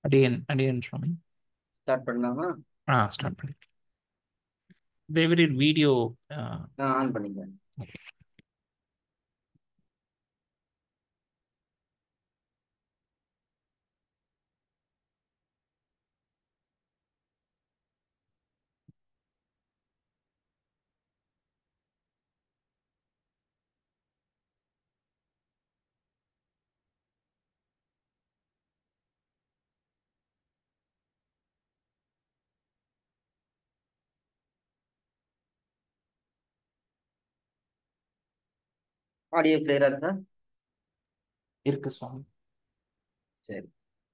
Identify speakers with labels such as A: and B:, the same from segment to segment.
A: அடியன் அடியன் சுவாமி
B: ஸ்டார்ட் பண்ணலாமா
A: ஆ ஸ்டார்ட் பண்ணி தேவரீர் வீடியோ
B: ஆ ஆன் பண்ணிங்க ஆடியோ கிளியரா இருக்கா
A: இருக்கு சுவாமி
B: சரி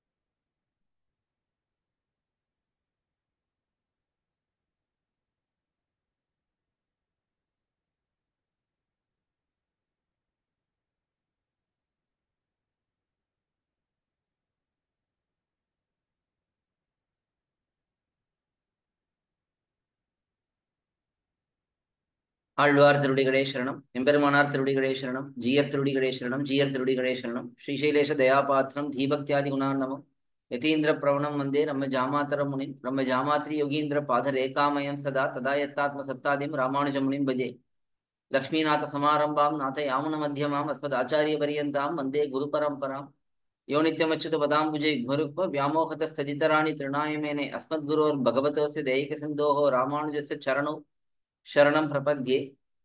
B: ஆழ்வார் திருடிகளே சரணம் எம்பெருமானார் திருடிகளே சரணம் ஜீயர் திருடிகளே சரணம் ஜீயர் திருடிகளே சரணம் ஸ்ரீசைலேஷ தயாபாத்திரம் தீபக்தியாதி குணார்ணவம் யதீந்திர பிரவணம் வந்தே நம்ம ஜாமாத்தர முனிம் நம்ம ஜாமாத்ரி யோகீந்திர பாத ரேகாமயம் சதா ததா யத்தாத்ம சத்தாதிம் ராமானுஜ முனிம் பஜே லக்ஷ்மீநாத சமாரம்பாம் நாத யாமுன மத்தியமாம் அஸ்மத் ஆச்சாரிய பரியந்தாம் வந்தே குரு பரம்பராம் யோ நித்யமச்சுத பதாம்புஜை குருக்வ வியாமோகத ஸ்ததிதராணி திருநாயமேனே அஸ்மத் குரோர் பகவதோஸ்ய தெய்க சிந்தோஹோ ராமானுஜஸ்ய சரணோ शरणं प्रपद्ये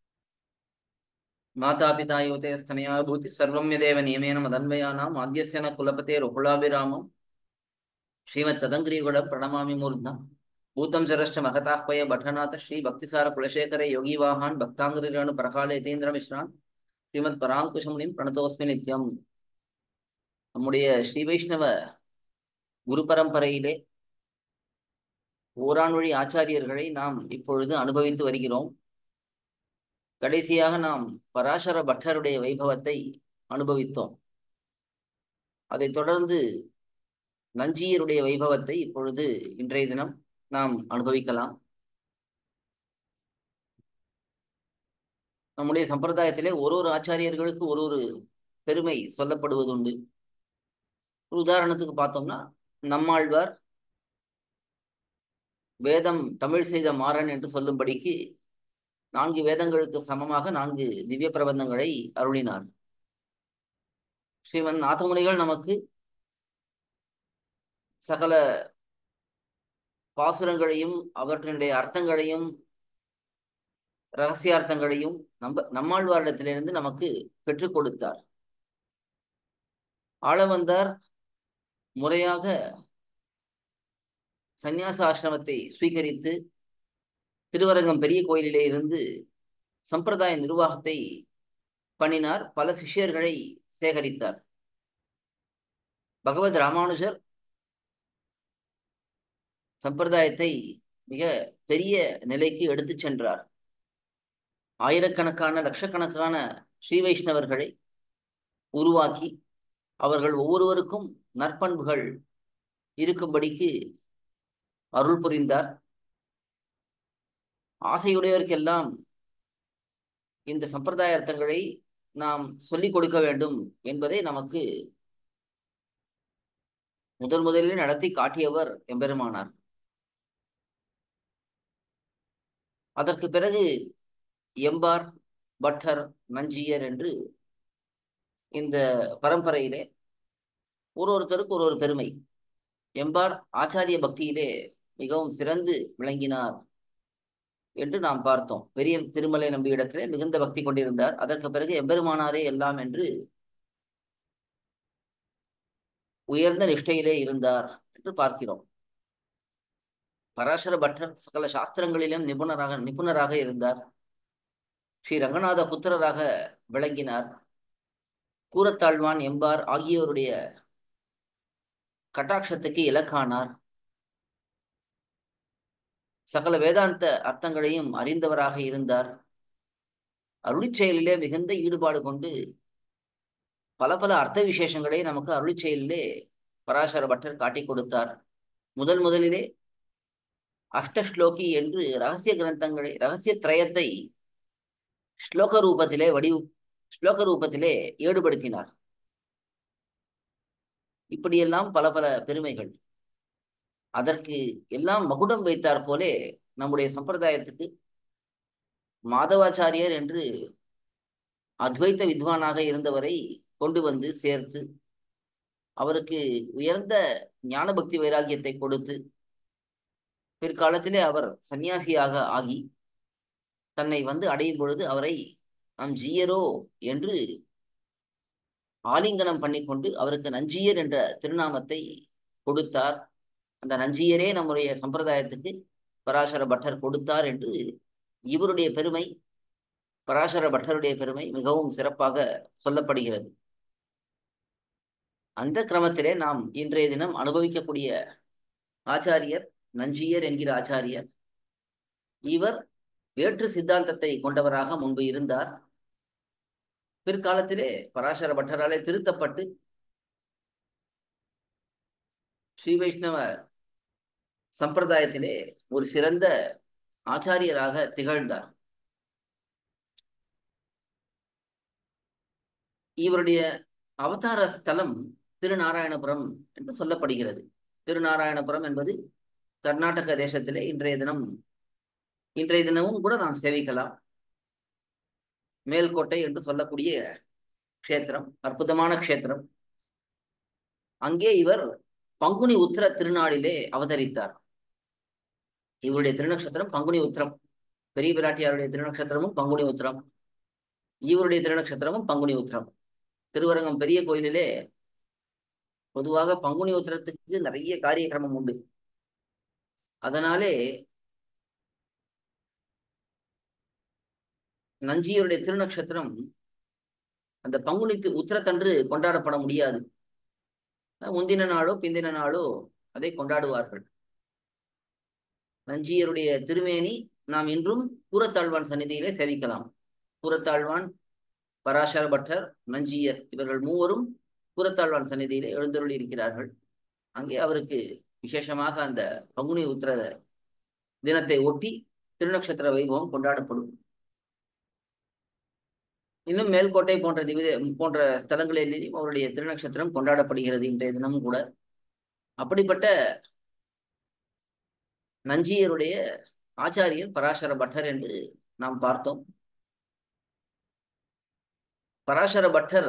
B: मातापिता युवते स्तनया भूति सर्वं यदेव नियमेन मदन्वयानाम् आद्यस्य न कुलपतेरुकुलाभिरामं श्रीमत्तदङ्ग्रीगुडं प्रणमामि मूर्ध्ना भूतं शरश्च महताह्वय भटनाथ श्रीभक्तिसारकुलशेखरे योगीवाहान् भक्ताङ्ग्रिरेणु प्रकाले यतीन्द्रमिश्रान् ஸ்ரீமத் பிரணதோஸ்மி நித்யம் நம்முடைய ஸ்ரீ வைஷ்ணவ குரு பரம்பரையிலே ஓராண்வழி ஆச்சாரியர்களை நாம் இப்பொழுது அனுபவித்து வருகிறோம் கடைசியாக நாம் பராசர பட்டருடைய வைபவத்தை அனுபவித்தோம் அதைத் தொடர்ந்து நஞ்சியருடைய வைபவத்தை இப்பொழுது இன்றைய தினம் நாம் அனுபவிக்கலாம் நம்முடைய சம்பிரதாயத்திலே ஒரு ஒரு ஆச்சாரியர்களுக்கு ஒரு ஒரு பெருமை சொல்லப்படுவதுண்டு ஒரு உதாரணத்துக்கு பார்த்தோம்னா நம்மாழ்வார் வேதம் தமிழ் செய்த மாறன் என்று சொல்லும்படிக்கு நான்கு வேதங்களுக்கு சமமாக நான்கு திவ்ய பிரபந்தங்களை அருளினார் ஸ்ரீமன் நாதமுனிகள் நமக்கு சகல பாசுரங்களையும் அவற்றினுடைய அர்த்தங்களையும் ரகசியார்த்தங்களையும் நம்ப நம்மாழ்வாரிடத்திலிருந்து நமக்கு பெற்றுக் கொடுத்தார் ஆளவந்தார் முறையாக சந்நியாச ஆசிரமத்தை ஸ்வீகரித்து திருவரங்கம் பெரிய கோயிலிலே இருந்து சம்பிரதாய நிர்வாகத்தை பண்ணினார் பல சிஷ்யர்களை சேகரித்தார் பகவத் ராமானுஜர் சம்பிரதாயத்தை மிக பெரிய நிலைக்கு எடுத்துச் சென்றார் ஆயிரக்கணக்கான லட்சக்கணக்கான ஸ்ரீ வைஷ்ணவர்களை உருவாக்கி அவர்கள் ஒவ்வொருவருக்கும் நற்பண்புகள் இருக்கும்படிக்கு அருள் புரிந்தார் ஆசையுடையவர்க்கெல்லாம் இந்த சம்பிரதாய அர்த்தங்களை நாம் சொல்லிக் கொடுக்க வேண்டும் என்பதை நமக்கு முதல் முதலில் நடத்தி காட்டியவர் எம்பெருமானார் அதற்கு பிறகு எம்பார் பட்டர் நஞ்சியர் என்று இந்த பரம்பரையிலே ஒரு ஒருத்தருக்கு ஒரு ஒரு பெருமை எம்பார் ஆச்சாரிய பக்தியிலே மிகவும் சிறந்து விளங்கினார் என்று நாம் பார்த்தோம் பெரிய திருமலை நம்பியிடத்திலே மிகுந்த பக்தி கொண்டிருந்தார் அதற்கு பிறகு எம்பெருமானாரே எல்லாம் என்று உயர்ந்த நிஷ்டையிலே இருந்தார் என்று பார்க்கிறோம் பராசர பட்டர் சகல சாஸ்திரங்களிலும் நிபுணராக நிபுணராக இருந்தார் ஸ்ரீ ரங்கநாத புத்திரராக விளங்கினார் கூரத்தாழ்வான் எம்பார் ஆகியோருடைய கட்டாட்சத்துக்கு இலக்கானார் சகல வேதாந்த அர்த்தங்களையும் அறிந்தவராக இருந்தார் அருளிச் செயலிலே மிகுந்த ஈடுபாடு கொண்டு பல பல அர்த்த விசேஷங்களை நமக்கு அருளிச் செயலிலே பராசர பட்டர் காட்டிக் கொடுத்தார் முதல் முதலிலே அஷ்டஸ்லோகி என்று ரகசிய கிரந்தங்களை ரகசிய திரயத்தை ஸ்லோக ரூபத்திலே வடிவு ஸ்லோக ரூபத்திலே ஈடுபடுத்தினார் இப்படியெல்லாம் பல பல பெருமைகள் அதற்கு எல்லாம் மகுடம் வைத்தார் போலே நம்முடைய சம்பிரதாயத்துக்கு மாதவாச்சாரியர் என்று அத்வைத்த வித்வானாக இருந்தவரை கொண்டு வந்து சேர்த்து அவருக்கு உயர்ந்த ஞான பக்தி வைராகியத்தை கொடுத்து பிற்காலத்திலே அவர் சன்னியாசியாக ஆகி தன்னை வந்து அடையும் பொழுது அவரை நாம் ஜீயரோ என்று ஆலிங்கனம் பண்ணிக்கொண்டு அவருக்கு நஞ்சியர் என்ற திருநாமத்தை கொடுத்தார் அந்த நஞ்சியரே நம்முடைய சம்பிரதாயத்துக்கு பராசர பட்டர் கொடுத்தார் என்று இவருடைய பெருமை பராசர பட்டருடைய பெருமை மிகவும் சிறப்பாக சொல்லப்படுகிறது அந்த கிரமத்திலே நாம் இன்றைய தினம் அனுபவிக்கக்கூடிய ஆச்சாரியர் நஞ்சியர் என்கிற ஆச்சாரியர் இவர் வேற்று சித்தாந்தத்தை கொண்டவராக முன்பு இருந்தார் பிற்காலத்திலே பராசர பட்டராலே திருத்தப்பட்டு ஸ்ரீ வைஷ்ணவ சம்பிரதாயத்திலே ஒரு சிறந்த ஆச்சாரியராக திகழ்ந்தார் இவருடைய அவதார ஸ்தலம் திருநாராயணபுரம் என்று சொல்லப்படுகிறது திருநாராயணபுரம் என்பது கர்நாடக தேசத்திலே இன்றைய தினம் இன்றைய தினமும் கூட நாம் சேவிக்கலாம் மேல்கோட்டை என்று சொல்லக்கூடிய க்ஷேத்திரம் அற்புதமான க்ஷேத்திரம் அங்கே இவர் பங்குனி உத்திர திருநாளிலே அவதரித்தார் இவருடைய திருநக்ஷத்திரம் பங்குனி உத்திரம் பெரிய பிராட்டியாருடைய திருநக்ஷத்திரமும் பங்குனி உத்திரம் இவருடைய திருநக்ஷத்திரமும் பங்குனி உத்திரம் திருவரங்கம் பெரிய கோயிலிலே பொதுவாக பங்குனி உத்திரத்துக்கு நிறைய காரியக்கிரமம் உண்டு அதனாலே நஞ்சியருடைய திருநக்ஷத்திரம் அந்த பங்குனி உத்திரத்தன்று கொண்டாடப்பட முடியாது முந்தின நாளோ பிந்தின நாளோ அதை கொண்டாடுவார்கள் நஞ்சியருடைய திருமேனி நாம் இன்றும் கூரத்தாழ்வான் சந்நிதியிலே சேவிக்கலாம் கூரத்தாழ்வான் பராசர பட்டர் நஞ்சியர் இவர்கள் மூவரும் கூரத்தாழ்வான் சந்நிதியிலே எழுந்தருளி இருக்கிறார்கள் அங்கே அவருக்கு விசேஷமாக அந்த பங்குனி உத்திர தினத்தை ஒட்டி திருநக்ஷத்திர வைபவம் கொண்டாடப்படும் இன்னும் மேல்கோட்டை போன்ற திவித போன்ற ஸ்தலங்களிலேயும் அவருடைய திருநக்ஷத்திரம் கொண்டாடப்படுகிறது இன்றைய தினமும் கூட அப்படிப்பட்ட நஞ்சியருடைய ஆச்சாரியன் பராசர பட்டர் என்று நாம் பார்த்தோம் பராசர பட்டர்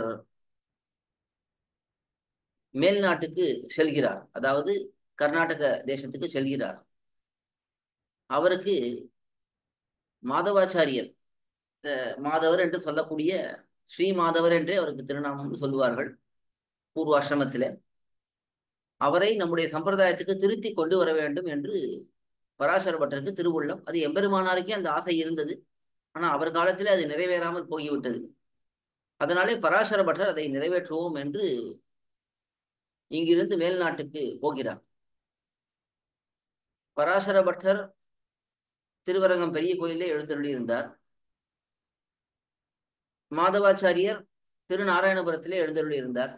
B: மேல்நாட்டுக்கு செல்கிறார் அதாவது கர்நாடக தேசத்துக்கு செல்கிறார் அவருக்கு மாதவாச்சாரியர் மாதவர் என்று சொல்லக்கூடிய ஸ்ரீ மாதவர் என்றே அவருக்கு திருநாமம் சொல்லுவார்கள் பூர்வாசிரமத்தில அவரை நம்முடைய சம்பிரதாயத்துக்கு திருத்தி கொண்டு வர வேண்டும் என்று பராசர பட்டருக்கு திருவுள்ளம் அது எம்பெருமானாருக்கே அந்த ஆசை இருந்தது ஆனா அவர் காலத்தில் அது நிறைவேறாமல் போய்விட்டது அதனாலே பராசர பட்டர் அதை நிறைவேற்றுவோம் என்று இங்கிருந்து மேல்நாட்டுக்கு போகிறார் பராசர பட்டர் திருவரங்கம் பெரிய கோயிலே எழுந்தருளி இருந்தார் மாதவாச்சாரியர் திருநாராயணபுரத்திலே எழுந்தருளி இருந்தார்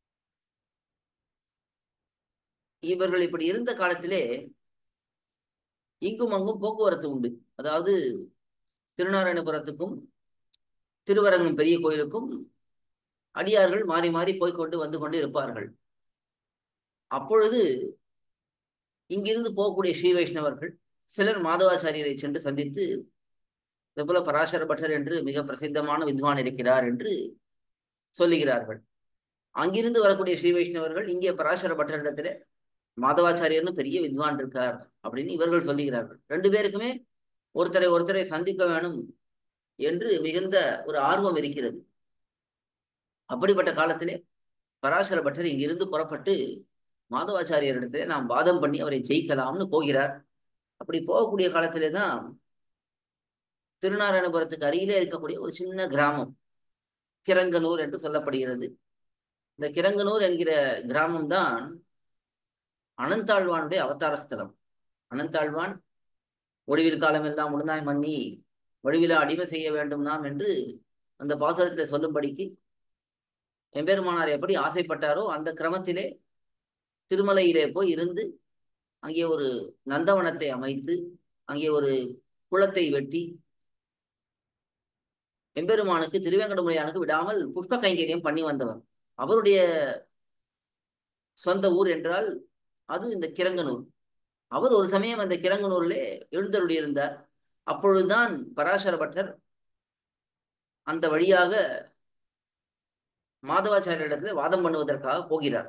B: இவர்கள் இப்படி இருந்த காலத்திலே இங்கும் அங்கும் போக்குவரத்து உண்டு அதாவது திருநாராயணபுரத்துக்கும் திருவரங்கம் பெரிய கோயிலுக்கும் அடியார்கள் மாறி மாறி போய்கொண்டு வந்து கொண்டு இருப்பார்கள் அப்பொழுது இங்கிருந்து போகக்கூடிய ஸ்ரீ வைஷ்ணவர்கள் சிலர் மாதவாச்சாரியரை சென்று சந்தித்து இதுபோல பராசர பட்டர் என்று மிக பிரசித்தமான வித்வான் இருக்கிறார் என்று சொல்லுகிறார்கள் அங்கிருந்து வரக்கூடிய ஸ்ரீ வைஷ்ணவர்கள் இங்கே பராசர பட்டரிடத்துல மாதவாச்சாரியர்னு பெரிய வித்வான் இருக்கார் அப்படின்னு இவர்கள் சொல்லுகிறார்கள் ரெண்டு பேருக்குமே ஒருத்தரை ஒருத்தரை சந்திக்க வேணும் என்று மிகுந்த ஒரு ஆர்வம் இருக்கிறது அப்படிப்பட்ட காலத்திலே பராசர பட்டர் இங்கிருந்து புறப்பட்டு மாதவாச்சாரியரிடத்திலே நாம் வாதம் பண்ணி அவரை ஜெயிக்கலாம்னு போகிறார் அப்படி போகக்கூடிய காலத்திலே தான் திருநாராயணபுரத்துக்கு அருகிலே இருக்கக்கூடிய ஒரு சின்ன கிராமம் கிரங்கனூர் என்று சொல்லப்படுகிறது இந்த கிரங்கனூர் என்கிற கிராமம் தான் அனந்தாழ்வானுடைய அவதார ஸ்தலம் அனந்தாழ்வான் ஒளிவில் காலம் எல்லாம் உடனாய் மன்னி ஒளிவில அடிமை செய்ய வேண்டும் நாம் என்று அந்த பாசனத்தை சொல்லும்படிக்கு எம்பெருமானார் எப்படி ஆசைப்பட்டாரோ அந்த கிரமத்திலே திருமலையிலே போய் இருந்து அங்கே ஒரு நந்தவனத்தை அமைத்து அங்கே ஒரு குளத்தை வெட்டி எம்பெருமானுக்கு திருவேங்கடமுறையானுக்கு விடாமல் புஷ்ப கைங்கரியம் பண்ணி வந்தவர் அவருடைய சொந்த ஊர் என்றால் அது இந்த கிரங்கனூர் அவர் ஒரு சமயம் அந்த கிரங்கனூரிலே எழுந்தருளி இருந்தார் அப்பொழுதுதான் பராசர பட்டர் அந்த வழியாக மாதவாச்சாரியரிடத்துல வாதம் பண்ணுவதற்காக போகிறார்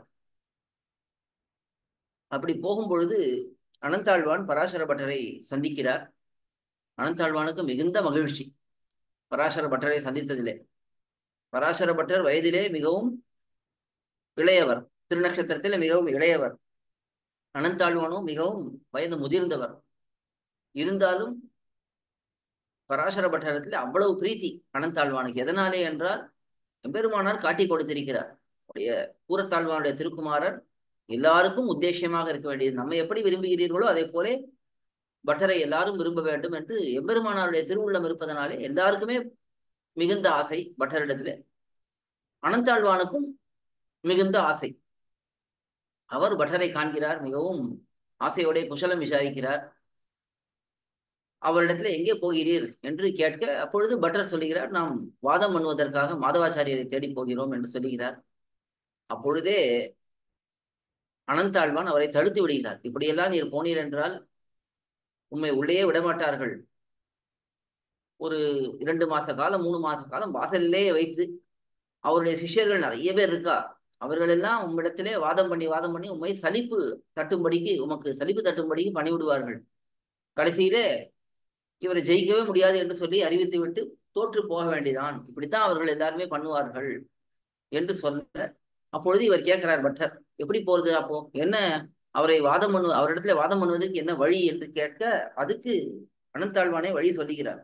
B: அப்படி போகும் பொழுது அனந்தாழ்வான் பராசர பட்டரை சந்திக்கிறார் அனந்தாழ்வானுக்கு மிகுந்த மகிழ்ச்சி பராசர பட்டரை சந்தித்ததிலே பராசர பட்டர் வயதிலே மிகவும் இளையவர் திருநக்ஷத்திரத்தில் மிகவும் இளையவர் அனந்தாழ்வானும் மிகவும் வயது முதிர்ந்தவர் இருந்தாலும் பராசர பட்டரத்தில் அவ்வளவு பிரீத்தி அனந்தாழ்வானுக்கு எதனாலே என்றால் எம்பெருமானார் காட்டி கொடுத்திருக்கிறார் உடைய கூரத்தாழ்வானுடைய திருக்குமாரர் எல்லாருக்கும் உத்தேசியமாக இருக்க வேண்டியது நம்ம எப்படி விரும்புகிறீர்களோ அதே போலே பட்டரை எல்லாரும் விரும்ப வேண்டும் என்று எம்பெருமானாருடைய திருவுள்ளம் இருப்பதனாலே எல்லாருக்குமே மிகுந்த ஆசை பட்டரிடத்துல அனந்தாழ்வானுக்கும் மிகுந்த ஆசை அவர் பட்டரை காண்கிறார் மிகவும் ஆசையோட குசலம் விசாரிக்கிறார் அவரிடத்துல எங்கே போகிறீர் என்று கேட்க அப்பொழுது பட்டர் சொல்லுகிறார் நாம் வாதம் பண்ணுவதற்காக மாதவாச்சாரியரை தேடி போகிறோம் என்று சொல்லுகிறார் அப்பொழுதே அனந்தாழ்வான் அவரை தடுத்து விடுகிறார் இப்படியெல்லாம் நீர் போனீர் என்றால் உண்மை உள்ளே விடமாட்டார்கள் ஒரு இரண்டு மாச காலம் மூணு மாச காலம் வாசலிலே வைத்து அவருடைய சிஷ்யர்கள் நிறைய பேர் இருக்கா அவர்கள் எல்லாம் உம்மிடத்திலே வாதம் பண்ணி வாதம் பண்ணி உண்மை சலிப்பு தட்டும்படிக்கு உமக்கு சலிப்பு தட்டும்படிக்கு பண்ணிவிடுவார்கள் கடைசியிலே இவரை ஜெயிக்கவே முடியாது என்று சொல்லி அறிவித்து விட்டு தோற்று போக வேண்டியதான் இப்படித்தான் அவர்கள் எல்லாருமே பண்ணுவார்கள் என்று சொல்ல அப்பொழுது இவர் கேட்கிறார் பட்டர் எப்படி போறது அப்போ என்ன அவரை வாதம் பண்ணு அவரிடத்துல வாதம் பண்ணுவதற்கு என்ன வழி என்று கேட்க அதுக்கு அனந்தாழ்வானே வழி சொல்லுகிறார்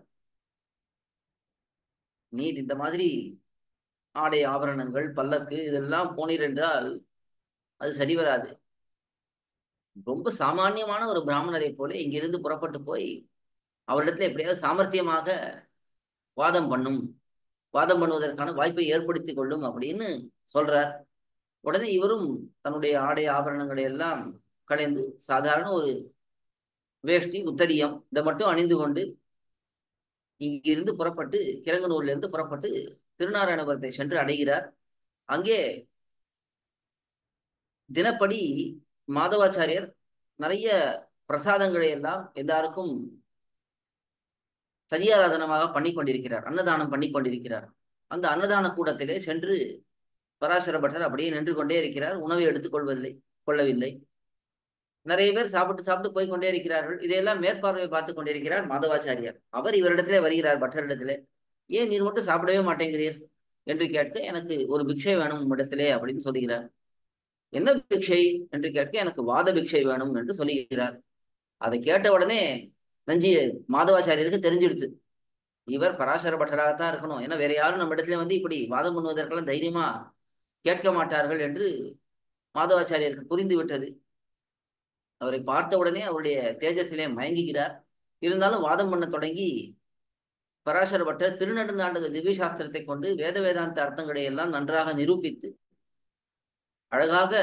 B: நீர் இந்த மாதிரி ஆடை ஆபரணங்கள் பல்லக்கு இதெல்லாம் போனீர் என்றால் அது சரி வராது ரொம்ப சாமானியமான ஒரு பிராமணரை போல இங்கிருந்து புறப்பட்டு போய் அவரிடத்துல எப்படியாவது சாமர்த்தியமாக வாதம் பண்ணும் வாதம் பண்ணுவதற்கான வாய்ப்பை ஏற்படுத்தி கொள்ளும் அப்படின்னு சொல்றார் உடனே இவரும் தன்னுடைய ஆடை ஆபரணங்களை எல்லாம் களைந்து சாதாரண ஒரு வேஷ்டி உத்தரியம் இதை மட்டும் அணிந்து கொண்டு இங்கிருந்து புறப்பட்டு கிரங்கனூர்ல இருந்து புறப்பட்டு திருநாராயணபுரத்தை சென்று அடைகிறார் அங்கே தினப்படி மாதவாச்சாரியர் நிறைய பிரசாதங்களை எல்லாம் எல்லாருக்கும் சதியாராதனமாக பண்ணி கொண்டிருக்கிறார் அன்னதானம் பண்ணி கொண்டிருக்கிறார் அந்த அன்னதான கூடத்திலே சென்று பராசர பட்டர் அப்படியே நின்று கொண்டே இருக்கிறார் உணவை எடுத்துக்கொள்வதில்லை கொள்ளவில்லை நிறைய பேர் சாப்பிட்டு சாப்பிட்டு போய் கொண்டே இருக்கிறார்கள் இதையெல்லாம் மேற்பார்வை பார்த்து கொண்டிருக்கிறார் மாதவாச்சாரியார் அவர் இவரிடத்திலே வருகிறார் பட்டரிடத்திலே ஏன் நீர் மட்டும் சாப்பிடவே மாட்டேங்கிறீர் என்று கேட்க எனக்கு ஒரு பிக்ஷை வேணும் உம்மிடத்திலே அப்படின்னு சொல்லுகிறார் என்ன பிக்ஷை என்று கேட்க எனக்கு வாத பிக்ஷை வேணும் என்று சொல்லுகிறார் அதை கேட்ட உடனே நஞ்சி மாதவாச்சாரியருக்கு தெரிஞ்சிடுது இவர் பராசர பட்டராகத்தான் இருக்கணும் ஏன்னா வேற யாரும் நம்ம இடத்துல வந்து இப்படி வாதம் பண்ணுவதற்கெல்லாம் தைரியமா கேட்க மாட்டார்கள் என்று மாதவாச்சாரியருக்கு புரிந்து விட்டது அவரை பார்த்த உடனே அவருடைய தேஜஸிலே மயங்குகிறார் இருந்தாலும் வாதம் பண்ண தொடங்கி பராசர பட்டர் திருநெடுந்தாண்டு திவ்ய சாஸ்திரத்தை கொண்டு வேத வேதாந்த அர்த்தங்களை எல்லாம் நன்றாக நிரூபித்து அழகாக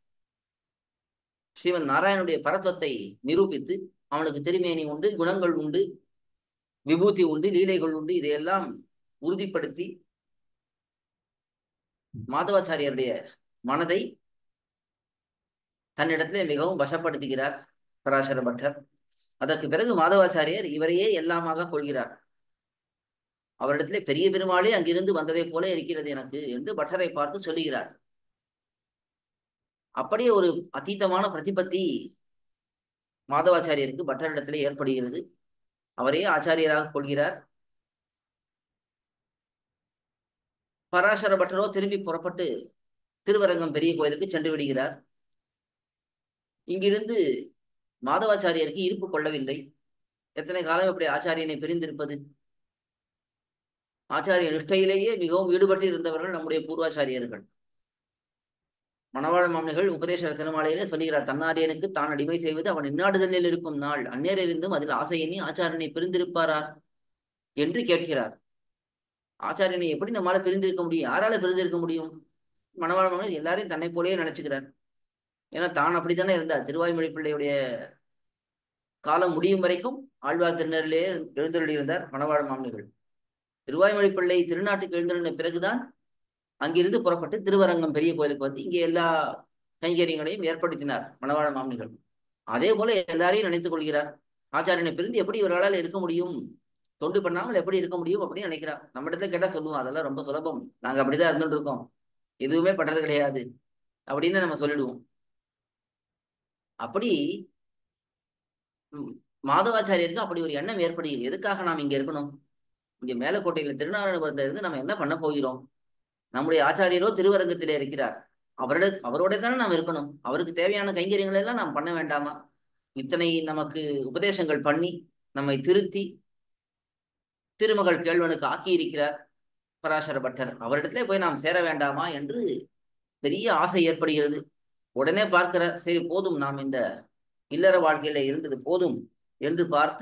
B: ஸ்ரீமன் நாராயணனுடைய பரத்வத்தை நிரூபித்து அவனுக்கு திருமேனி உண்டு குணங்கள் உண்டு விபூதி உண்டு லீலைகள் உண்டு இதையெல்லாம் உறுதிப்படுத்தி மாதவாச்சாரியருடைய மனதை தன்னிடத்திலே மிகவும் வசப்படுத்துகிறார் பராசர பட்டர் அதற்கு பிறகு மாதவாச்சாரியர் இவரையே எல்லாமாக கொள்கிறார் அவரிடத்திலே பெரிய பெருமாளே அங்கிருந்து வந்ததை போல இருக்கிறது எனக்கு என்று பட்டரை பார்த்து சொல்லுகிறார் அப்படியே ஒரு அதீதமான பிரதிபத்தி மாதவாச்சாரியருக்கு பட்டரிடத்திலே ஏற்படுகிறது அவரே ஆச்சாரியராக கொள்கிறார் பராசர பட்டரோ திரும்பி புறப்பட்டு திருவரங்கம் பெரிய கோயிலுக்கு சென்று விடுகிறார் இங்கிருந்து மாதவாச்சாரியருக்கு இருப்பு கொள்ளவில்லை எத்தனை காலம் இப்படி ஆச்சாரியனை பிரிந்திருப்பது ஆச்சாரிய நிஷ்டையிலேயே மிகவும் ஈடுபட்டு இருந்தவர்கள் நம்முடைய பூர்வாச்சாரியர்கள் மணவாள மாமனிகள் உபதேச திருமாலையிலே சொல்லுகிறார் தன்னாரியனுக்கு தான் அடிமை செய்வது அவன் இந்நாடுதலில் இருக்கும் நாள் அந்நேரிருந்தும் அதில் ஆசையினி ஆச்சாரியனை பிரிந்திருப்பாரா என்று கேட்கிறார் ஆச்சாரியனை எப்படி நம்மளால பிரிந்திருக்க முடியும் யாரால பிரிந்திருக்க முடியும் மணவாள மாமன் எல்லாரையும் தன்னை போலயே நினைச்சுக்கிறார் ஏன்னா தான் அப்படித்தானே இருந்தார் திருவாய்மொழி பிள்ளையுடைய காலம் முடியும் வரைக்கும் ஆழ்வார் திருநரிலே எழுந்தருளி இருந்தார் மணவாள மாமனிகள் திருவாய்மொழி பிள்ளை திருநாட்டுக்கு எழுந்தருளின பிறகுதான் அங்கிருந்து புறப்பட்டு திருவரங்கம் பெரிய கோயிலுக்கு வந்து இங்கே எல்லா கைங்கரியங்களையும் ஏற்படுத்தினார் மணவாள மாமனிகள் அதே போல எல்லாரையும் நினைத்துக் கொள்கிறார் ஆச்சாரியனை பிரிந்து எப்படி இவர்களால் இருக்க முடியும் தொண்டு பண்ணாமல் எப்படி இருக்க முடியும் அப்படின்னு நினைக்கிறார் நம்ம இடத்துல கேட்டா சொல்லுவோம் அதெல்லாம் ரொம்ப சுலபம் நாங்க அப்படிதான் இருந்துட்டு இருக்கோம் எதுவுமே பண்றது கிடையாது அப்படின்னு நம்ம சொல்லிடுவோம் அப்படி ம், மாதவாச்சாரியருக்கு அப்படி ஒரு எண்ணம் ஏற்படுகிறது எதுக்காக நாம் இங்க இருக்கணும் இங்க மேலக்கோட்டையில திருநாராயணபுரத்துல இருந்து நம்ம என்ன பண்ண போகிறோம் நம்முடைய ஆச்சாரியரோ திருவரங்கத்திலே இருக்கிறார் அவரோட அவரோட தானே நாம் இருக்கணும் அவருக்கு தேவையான கைங்கரியங்களை எல்லாம் நாம் பண்ண வேண்டாமா இத்தனை நமக்கு உபதேசங்கள் பண்ணி நம்மை திருத்தி திருமகள் கேள்வனுக்கு ஆக்கி இருக்கிறார் பராசர பட்டர் அவரிடத்திலே போய் நாம் சேர வேண்டாமா என்று பெரிய ஆசை ஏற்படுகிறது உடனே பார்க்கிற சரி போதும் நாம் இந்த இல்லற வாழ்க்கையில இருந்தது போதும் என்று பார்த்து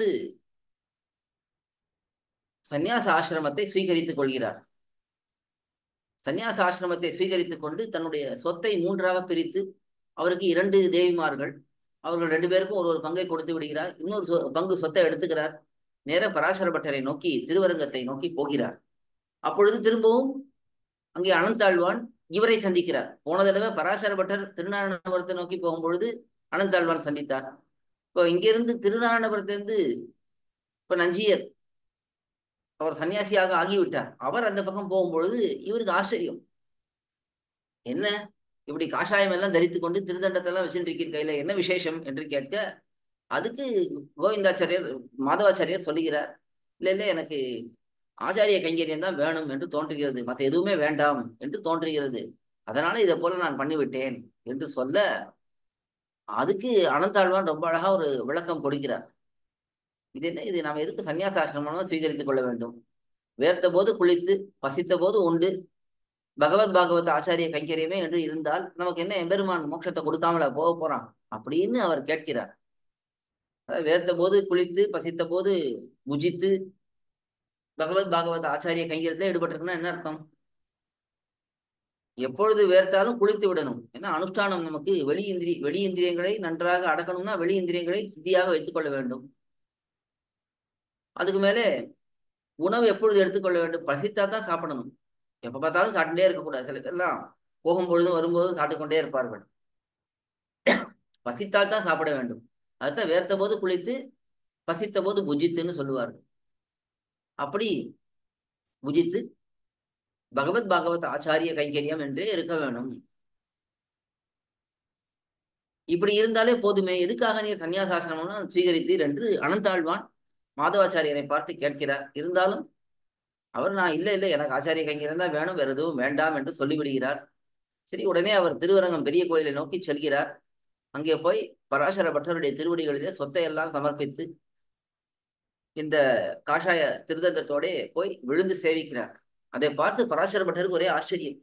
B: சந்நியாச ஆசிரமத்தை ஸ்வீகரித்துக் கொள்கிறார் சந்நியாச ஆசிரமத்தை ஸ்வீகரித்துக் கொண்டு தன்னுடைய சொத்தை மூன்றாக பிரித்து அவருக்கு இரண்டு தேவிமார்கள் அவர்கள் ரெண்டு பேருக்கும் ஒரு ஒரு பங்கை கொடுத்து விடுகிறார் இன்னொரு சொ- பங்கு சொத்தை எடுத்துக்கிறார் நேர பராசர பட்டரை நோக்கி திருவரங்கத்தை நோக்கி போகிறார் அப்பொழுது திரும்பவும் அங்கே அனந்தாழ்வான் இவரை சந்திக்கிறார் போன தடவை பராசர பட்டர் திருநாராயணபுரத்தை நோக்கி போகும்பொழுது அனந்தாழ்வான் சந்தித்தார் இப்போ இங்கிருந்து திருநாராயணபுரத்திலிருந்து இப்ப நஞ்சியர் அவர் சன்னியாசியாக ஆகிவிட்டார் அவர் அந்த பக்கம் போகும்பொழுது இவருக்கு ஆச்சரியம் என்ன இப்படி காஷாயம் எல்லாம் தரித்து கொண்டு திருதண்டத்தை எல்லாம் வச்சுட்டு இருக்கிற கையில என்ன விசேஷம் என்று கேட்க அதுக்கு கோவிந்தாச்சாரியர் மாதவாச்சாரியர் சொல்லுகிறார் இல்ல இல்ல எனக்கு ஆச்சாரிய கைங்கரியம் தான் வேணும் என்று தோன்றுகிறது மற்ற எதுவுமே வேண்டாம் என்று தோன்றுகிறது அதனால இதை போல நான் பண்ணிவிட்டேன் என்று சொல்ல அதுக்கு அனந்தாழ்வான் ரொம்ப அழகா ஒரு விளக்கம் கொடுக்கிறார் இது என்ன இது நாம் எதுக்கு சன்னியாசாசிரமமா சுவீகரித்துக் கொள்ள வேண்டும் வேர்த்த போது குளித்து பசித்த போது உண்டு பகவத் பாகவத் ஆச்சாரிய கைங்கரியமே என்று இருந்தால் நமக்கு என்ன எம்பெருமான் மோட்சத்தை கொடுக்காமல போக போறான் அப்படின்னு அவர் கேட்கிறார் அதாவது வேர்த்த போது குளித்து பசித்த போது புஜித்து பகவத் பாகவத் ஆச்சாரிய கைங்கரியத்துல ஈடுபட்டிருக்குன்னா என்ன அர்த்தம் எப்பொழுது வேர்த்தாலும் குளித்து விடணும் ஏன்னா அனுஷ்டானம் நமக்கு வெளி இந்திரி வெளி இந்திரியங்களை நன்றாக அடக்கணும்னா வெளி இந்திரியங்களை சுத்தியாக வைத்துக் கொள்ள வேண்டும் அதுக்கு மேலே உணவு எப்பொழுது எடுத்துக்கொள்ள வேண்டும் பசித்தா தான் சாப்பிடணும் எப்ப பார்த்தாலும் சாப்பிட்டுட்டே இருக்கக்கூடாது சில பேர்லாம் போகும்பொழுதும் வரும்போதும் சாப்பிட்டுக்கொண்டே இருப்பார்கள் பசித்தால் தான் சாப்பிட வேண்டும் அதுதான் வேர்த்த போது குளித்து பசித்த போது புஜித்துன்னு சொல்லுவார்கள் அப்படி புஜித்து பகவத் பாகவத் ஆச்சாரிய கைங்கரியம் என்றே இருக்க வேணும் இப்படி இருந்தாலே போதுமே எதுக்காக நீர் சன்னியாசாசிரமம்னா சுவீகரித்தீர் என்று அனந்தாழ்வான் மாதவாச்சாரியரை பார்த்து கேட்கிறார் இருந்தாலும் அவர் நான் இல்லை இல்லை எனக்கு ஆச்சாரிய கைங்கரியம் தான் வேணும் வேற எதுவும் வேண்டாம் என்று சொல்லிவிடுகிறார் சரி உடனே அவர் திருவரங்கம் பெரிய கோயிலை நோக்கி செல்கிறார் அங்கே போய் பராசர பட்டருடைய திருவடிகளிலே சொத்தை எல்லாம் சமர்ப்பித்து இந்த காஷாய திருதந்தத்தோட போய் விழுந்து சேவிக்கிறார் அதை பார்த்து பராசர பட்டருக்கு ஒரே ஆச்சரியம்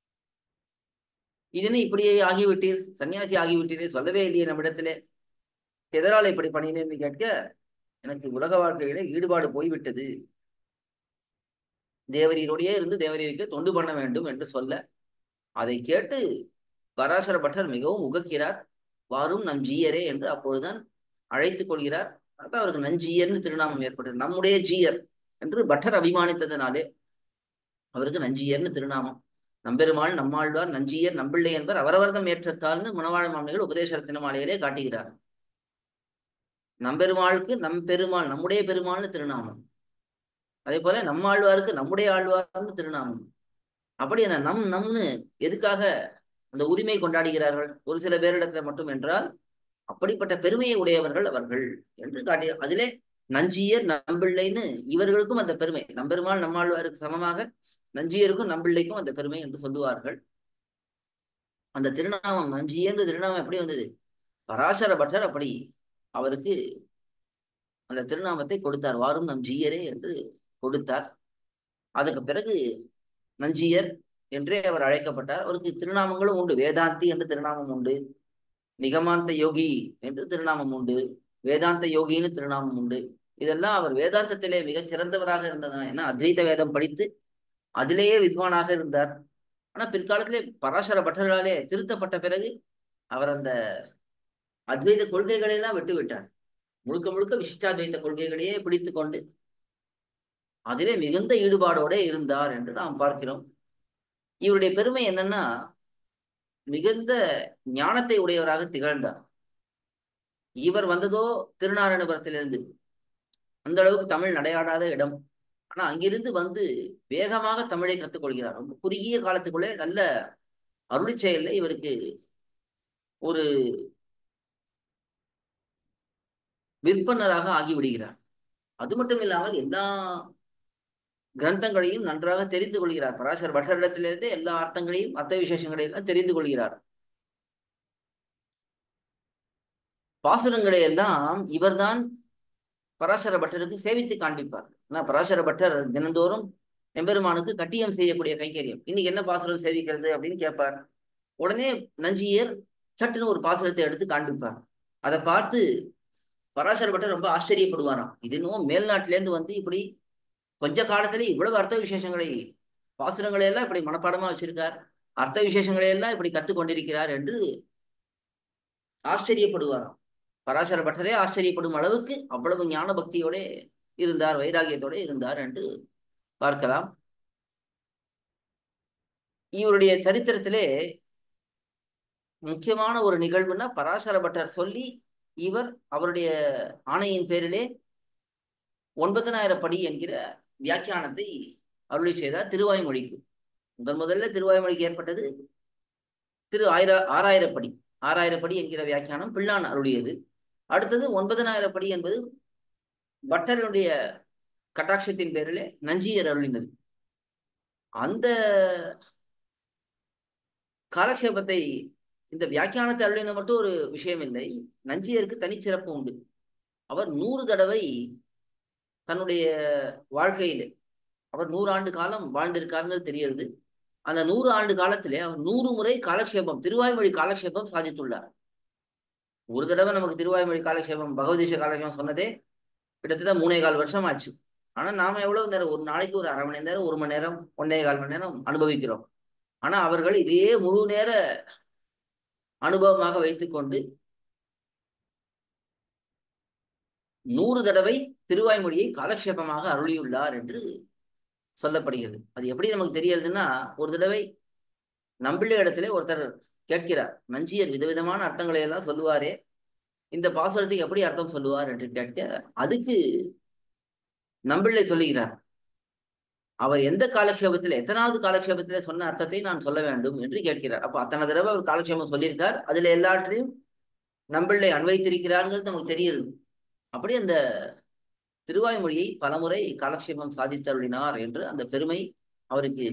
B: இதனை இப்படியே ஆகிவிட்டீர் சன்னியாசி ஆகிவிட்டீரே சொல்லவே இல்லையே நம்மிடத்திலே எதனால இப்படி பண்ணினேன்னு கேட்க எனக்கு உலக வாழ்க்கையில ஈடுபாடு போய்விட்டது தேவரீரோடையே இருந்து தேவரீருக்கு தொண்டு பண்ண வேண்டும் என்று சொல்ல அதை கேட்டு பராசர பட்டர் மிகவும் உகக்கிறார் வாரும் நம் ஜீயரே என்று அப்பொழுதுதான் அழைத்துக் கொள்கிறார் அதான் அவருக்கு நஞ்சீயர்னு திருநாமம் ஏற்பட்டது நம்முடைய ஜீயர் என்று பட்டர் அபிமானித்ததினாலே அவருக்கு நஞ்சியர்னு திருநாமம் நம்பெருமாள் நம்மாழ்வார் நஞ்சியர் நம்பிள்ளை என்பர் அவரவர்தம் ஏற்றத்தால்னு மணவாழ மாமனிகள் உபதேசரத்தின மாலையிலே காட்டுகிறார் நம்பெருமாளுக்கு நம் பெருமாள் நம்முடைய பெருமாள்னு திருநாமம் அதே போல நம்மாழ்வாருக்கு நம்முடைய ஆழ்வார்னு திருநாமம் அப்படி அந்த நம் நம்னு எதுக்காக அந்த உரிமை கொண்டாடுகிறார்கள் ஒரு சில பேரிடத்துல மட்டும் என்றால் அப்படிப்பட்ட பெருமையை உடையவர்கள் அவர்கள் என்று காட்டி அதிலே நஞ்சியர் நம்பிள்ளைன்னு இவர்களுக்கும் அந்த பெருமை நம்பெருமாள் நம்மாழ்வாருக்கு சமமாக நஞ்சியருக்கும் நம்பிள்ளைக்கும் அந்த பெருமை என்று சொல்லுவார்கள் அந்த திருநாமம் நஞ்சியர் திருநாமம் எப்படி வந்தது பராசர பட்டர் அப்படி அவருக்கு அந்த திருநாமத்தை கொடுத்தார் வாரும் நம் ஜீயரே என்று கொடுத்தார் அதுக்கு பிறகு நஞ்சியர் என்றே அவர் அழைக்கப்பட்டார் அவருக்கு திருநாமங்களும் உண்டு வேதாந்தி என்று திருநாமம் உண்டு நிகமாந்த யோகி என்று திருநாமம் உண்டு வேதாந்த யோகின்னு திருநாமம் உண்டு இதெல்லாம் அவர் வேதாந்தத்திலே மிகச் சிறந்தவராக இருந்ததுனா ஏன்னா அத்வைத வேதம் படித்து அதிலேயே வித்வானாக இருந்தார் ஆனா பிற்காலத்திலே பராசர பட்டர்களாலே திருத்தப்பட்ட பிறகு அவர் அந்த அத்வைத கொள்கைகளை எல்லாம் விட்டு விட்டார் முழுக்க முழுக்க விசிஷ்டாத்வைத கொள்கைகளையே பிடித்து கொண்டு அதிலே மிகுந்த ஈடுபாடோட இருந்தார் என்று நாம் பார்க்கிறோம் இவருடைய பெருமை என்னன்னா மிகுந்த ஞானத்தை உடையவராக திகழ்ந்தார் இவர் வந்ததோ திருநாராயணபுரத்திலிருந்து அந்த அளவுக்கு தமிழ் நடையாடாத இடம் ஆனா அங்கிருந்து வந்து வேகமாக தமிழை கற்றுக்கொள்கிறார் ரொம்ப குறுகிய காலத்துக்குள்ளே நல்ல அருளி செயல்ல இவருக்கு ஒரு விற்பனராக ஆகிவிடுகிறார் அது மட்டும் இல்லாமல் எல்லா கிரந்தங்களையும் நன்றாக தெரிந்து கொள்கிறார் பராசர் பட்டரிடத்திலிருந்து எல்லா அர்த்தங்களையும் அர்த்த விசேஷங்களையும் எல்லாம் தெரிந்து கொள்கிறார் பாசுரங்களை எல்லாம் இவர்தான் பராசர பட்டருக்கு சேவித்து காண்பிப்பார் ஆனா பராசர பட்டர் தினந்தோறும் எம்பெருமானுக்கு கட்டியம் செய்யக்கூடிய கைங்கரியம் இன்னைக்கு என்ன பாசுரம் சேவிக்கிறது அப்படின்னு கேட்பார் உடனே நஞ்சியர் சட்டுன்னு ஒரு பாசுரத்தை எடுத்து காண்பிப்பார் அதை பார்த்து பராசர பட்டர் ரொம்ப ஆச்சரியப்படுவாராம் இது இன்னும் மேல்நாட்டிலேருந்து வந்து இப்படி கொஞ்ச காலத்துல இவ்வளவு அர்த்த விசேஷங்களை பாசுரங்களை எல்லாம் இப்படி மனப்பாடமா வச்சிருக்கார் அர்த்த விசேஷங்களை எல்லாம் இப்படி கத்து கொண்டிருக்கிறார் என்று ஆச்சரியப்படுவாராம் பராசர பட்டரே ஆச்சரியப்படும் அளவுக்கு அவ்வளவு ஞான பக்தியோட இருந்தார் வைராகியத்தோட இருந்தார் என்று பார்க்கலாம் இவருடைய சரித்திரத்திலே முக்கியமான ஒரு நிகழ்வுன்னா பராசர பட்டர் சொல்லி இவர் அவருடைய ஆணையின் பேரிலே ஒன்பதனாயிரம் படி என்கிற வியாக்கியானத்தை அருளி செய்தார் திருவாய்மொழிக்கு முதன் முதல்ல திருவாய்மொழிக்கு ஏற்பட்டது திரு ஆயிர ஆறாயிரம் படி ஆறாயிரம் படி என்கிற வியாக்கியானம் பிள்ளான் அருளியது அடுத்தது ஒன்பதனாயிரம் படி என்பது பட்டரனுடைய கட்டாட்சத்தின் பேரிலே நஞ்சியர் அருளினது அந்த காலக்ஷேபத்தை இந்த வியாக்கியானத்தை அருளின மட்டும் ஒரு விஷயம் இல்லை நஞ்சியருக்கு தனிச்சிறப்பு உண்டு அவர் நூறு தடவை தன்னுடைய வாழ்க்கையில அவர் நூறு ஆண்டு காலம் வாழ்ந்திருக்காருன்னு தெரிகிறது அந்த நூறு ஆண்டு காலத்திலே அவர் நூறு முறை காலக்ஷேபம் திருவாய்மொழி காலக்ஷேபம் சாதித்துள்ளார் ஒரு தடவை நமக்கு திருவாய்மொழி காலக்ஷேபம் பகவதீஷ காலக்ஷேபம் சொன்னதே கிட்டத்தட்ட மூணே கால் வருஷம் ஆச்சு ஆனா நாம எவ்வளவு நேரம் ஒரு நாளைக்கு ஒரு அரை மணி நேரம் ஒரு மணி நேரம் ஒன்னே கால் மணி நேரம் அனுபவிக்கிறோம் ஆனா அவர்கள் இதே முழு நேர அனுபவமாக வைத்துக்கொண்டு நூறு தடவை திருவாய்மொழியை காலக்ஷேபமாக அருளியுள்ளார் என்று சொல்லப்படுகிறது அது எப்படி நமக்கு தெரியறதுன்னா ஒரு தடவை நம்பிள்ளை இடத்துல ஒருத்தர் கேட்கிறார் நஞ்சியர் விதவிதமான அர்த்தங்களை எல்லாம் சொல்லுவாரே இந்த பாசுரத்துக்கு எப்படி அர்த்தம் சொல்லுவார் என்று கேட்க அதுக்கு நம்பிள்ளை சொல்லுகிறார் அவர் எந்த காலக்ஷேபத்தில் எத்தனாவது காலக்ஷேபத்துல சொன்ன அர்த்தத்தை நான் சொல்ல வேண்டும் என்று கேட்கிறார் அப்ப அத்தனை தடவை அவர் காலக்ஷேபம் சொல்லியிருக்கார் அதுல எல்லாற்றையும் நம்பிள்ளை அன்வைத்திருக்கிறார்கள் நமக்கு தெரியுது அப்படி அந்த திருவாய்மொழியை பலமுறை காலக்ஷேபம் சாதித்தருளினார் என்று அந்த பெருமை அவருக்கு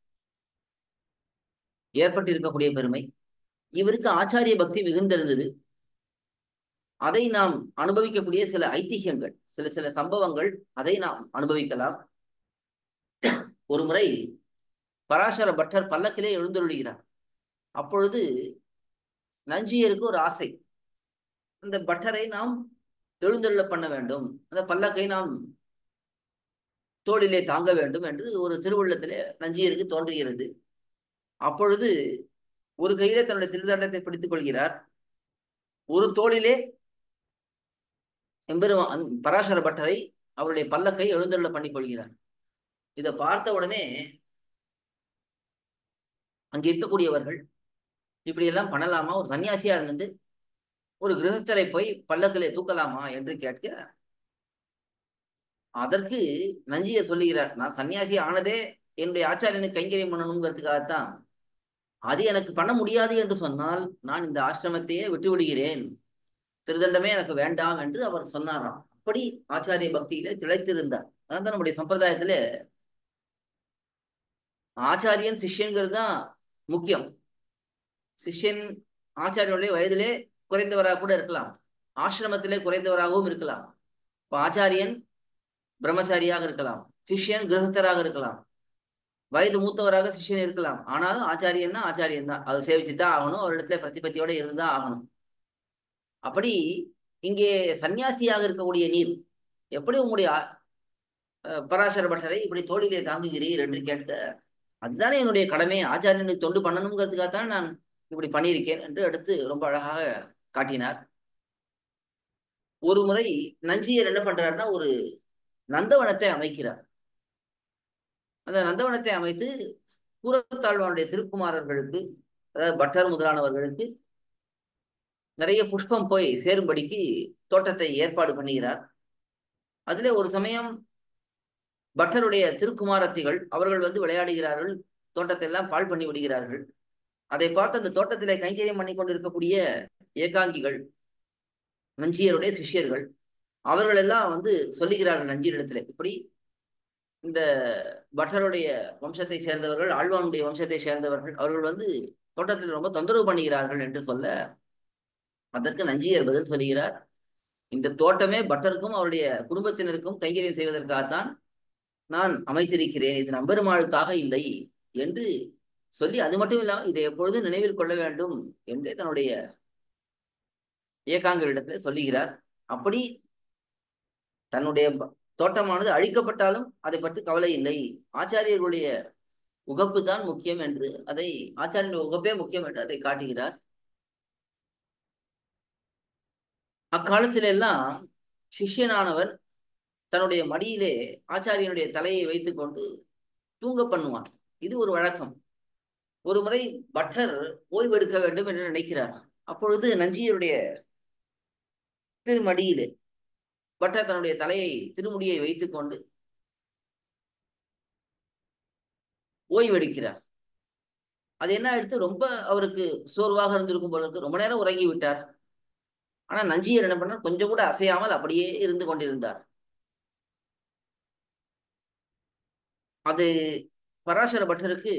B: ஏற்பட்டிருக்கக்கூடிய பெருமை இவருக்கு ஆச்சாரிய பக்தி மிகுந்திருந்தது அதை நாம் அனுபவிக்கக்கூடிய சில ஐதிஹ்யங்கள் சில சில சம்பவங்கள் அதை நாம் அனுபவிக்கலாம் ஒரு முறை பராசர பட்டர் பல்லக்கிலே எழுந்தருளுகிறார் அப்பொழுது நஞ்சியருக்கு ஒரு ஆசை அந்த பட்டரை நாம் எழுந்தருள பண்ண வேண்டும் அந்த பல்லக்கை நாம் தோளிலே தாங்க வேண்டும் என்று ஒரு திருவுள்ளத்திலே நஞ்சியருக்கு தோன்றுகிறது அப்பொழுது ஒரு கையிலே தன்னுடைய திருதண்டத்தை பிடித்துக் கொள்கிறார் ஒரு தோளிலே எம்பெருமான் பராசர பட்டரை அவருடைய பல்லக்கை எழுந்தருள பண்ணிக் கொள்கிறார் இதை பார்த்த உடனே அங்க இருக்கக்கூடியவர்கள் இப்படி எல்லாம் பண்ணலாமா ஒரு சன்னியாசியா இருந்துட்டு ஒரு கிரகஸ்தரை போய் பல்லக்கிலே தூக்கலாமா என்று கேட்க அதற்கு நஞ்சிய சொல்லுகிறார் நான் சன்னியாசி ஆனதே என்னுடைய ஆச்சாரியனுக்கு கைங்கரியம் பண்ணணுங்கிறதுக்காகத்தான் அது எனக்கு பண்ண முடியாது என்று சொன்னால் நான் இந்த ஆசிரமத்தையே விட்டு விடுகிறேன் திருதண்டமே எனக்கு வேண்டாம் என்று அவர் சொன்னாராம் அப்படி ஆச்சாரிய பக்தியில திளைத்திருந்தார் அதான் நம்முடைய சம்பிரதாயத்துல ஆச்சாரியன் சிஷ்யன்கிறது தான் முக்கியம் சிஷ்யன் ஆச்சாரியனுடைய வயதிலே குறைந்தவராக கூட இருக்கலாம் ஆசிரமத்திலே குறைந்தவராகவும் இருக்கலாம் இப்போ ஆச்சாரியன் பிரம்மச்சாரியாக இருக்கலாம் சிஷ்யன் கிரகஸ்தராக இருக்கலாம் வயது மூத்தவராக சிஷ்யன் இருக்கலாம் ஆனாலும் ஆச்சாரியன்னா ஆச்சாரியன் தான் அது சேவிச்சு தான் ஆகணும் அவரிடத்துல பிரதிபத்தியோட இருந்தா ஆகணும் அப்படி இங்கே சன்னியாசியாக இருக்கக்கூடிய நீர் எப்படி உங்களுடைய பராசர பட்டரை இப்படி தோழிலே தாங்குகிறீர் என்று கேட்க அதுதானே என்னுடைய கடமை ஆச்சாரியனுக்கு தொண்டு பண்ணணுங்கிறதுக்காகத்தான் நான் இப்படி பண்ணியிருக்கேன் என்று எடுத்து ரொம்ப அழகாக காட்டினார் ஒரு முறை நஞ்சியர் என்ன பண்றாருன்னா ஒரு நந்தவனத்தை அமைக்கிறார் அந்த நந்தவனத்தை அமைத்து கூரத்தாழ்வானுடைய திருக்குமாரர்களுக்கு அதாவது பட்டர் முதலானவர்களுக்கு நிறைய புஷ்பம் போய் சேரும்படிக்கு தோட்டத்தை ஏற்பாடு பண்ணுகிறார் அதிலே ஒரு சமயம் பட்டருடைய திருக்குமாரத்திகள் அவர்கள் வந்து விளையாடுகிறார்கள் தோட்டத்தை எல்லாம் பாழ் பண்ணி விடுகிறார்கள் அதை பார்த்து அந்த தோட்டத்திலே கைங்கரியம் பண்ணி கொண்டிருக்கக்கூடிய ஏகாங்கிகள் நஞ்சியருடைய சிஷ்யர்கள் அவர்கள் எல்லாம் வந்து சொல்லுகிறார்கள் நஞ்சியரிடத்துல இப்படி இந்த பட்டருடைய வம்சத்தை சேர்ந்தவர்கள் ஆழ்வானுடைய வம்சத்தை சேர்ந்தவர்கள் அவர்கள் வந்து தோட்டத்தில் ரொம்ப தொந்தரவு பண்ணுகிறார்கள் என்று சொல்ல அதற்கு நஞ்சியர் பதில் சொல்லுகிறார் இந்த தோட்டமே பட்டருக்கும் அவருடைய குடும்பத்தினருக்கும் கைங்கரியம் செய்வதற்காகத்தான் நான் அமைத்திருக்கிறேன் இது நம்பெருமாளுக்காக இல்லை என்று சொல்லி அது மட்டும் இல்லாமல் இதை எப்பொழுதும் நினைவில் கொள்ள வேண்டும் என்று தன்னுடைய ஏகாங்கரிடத்தில் சொல்லுகிறார் அப்படி தன்னுடைய தோட்டமானது அழிக்கப்பட்டாலும் அதை பற்றி கவலை இல்லை ஆச்சாரியர்களுடைய உகப்பு தான் முக்கியம் என்று அதை ஆச்சாரியனுடைய உகப்பே முக்கியம் என்று அதை காட்டுகிறார் அக்காலத்தில எல்லாம் சிஷ்யனானவர் தன்னுடைய மடியிலே ஆச்சாரியனுடைய தலையை வைத்துக்கொண்டு தூங்க பண்ணுவான் இது ஒரு வழக்கம் ஒரு முறை பட்டர் ஓய்வெடுக்க வேண்டும் என்று நினைக்கிறார் அப்பொழுது நஞ்சியருடைய திருமடியிலே பட்டர் தன்னுடைய தலையை திருமுடியை வைத்துக்கொண்டு ஓய்வெடுக்கிறார் அது என்ன எடுத்து ரொம்ப அவருக்கு சோர்வாக இருந்திருக்கும் போல இருக்கு ரொம்ப நேரம் உறங்கி விட்டார் ஆனா நஞ்சியர் என்ன பண்ணார் கொஞ்சம் கூட அசையாமல் அப்படியே இருந்து கொண்டிருந்தார் அது பராசர பட்டருக்கு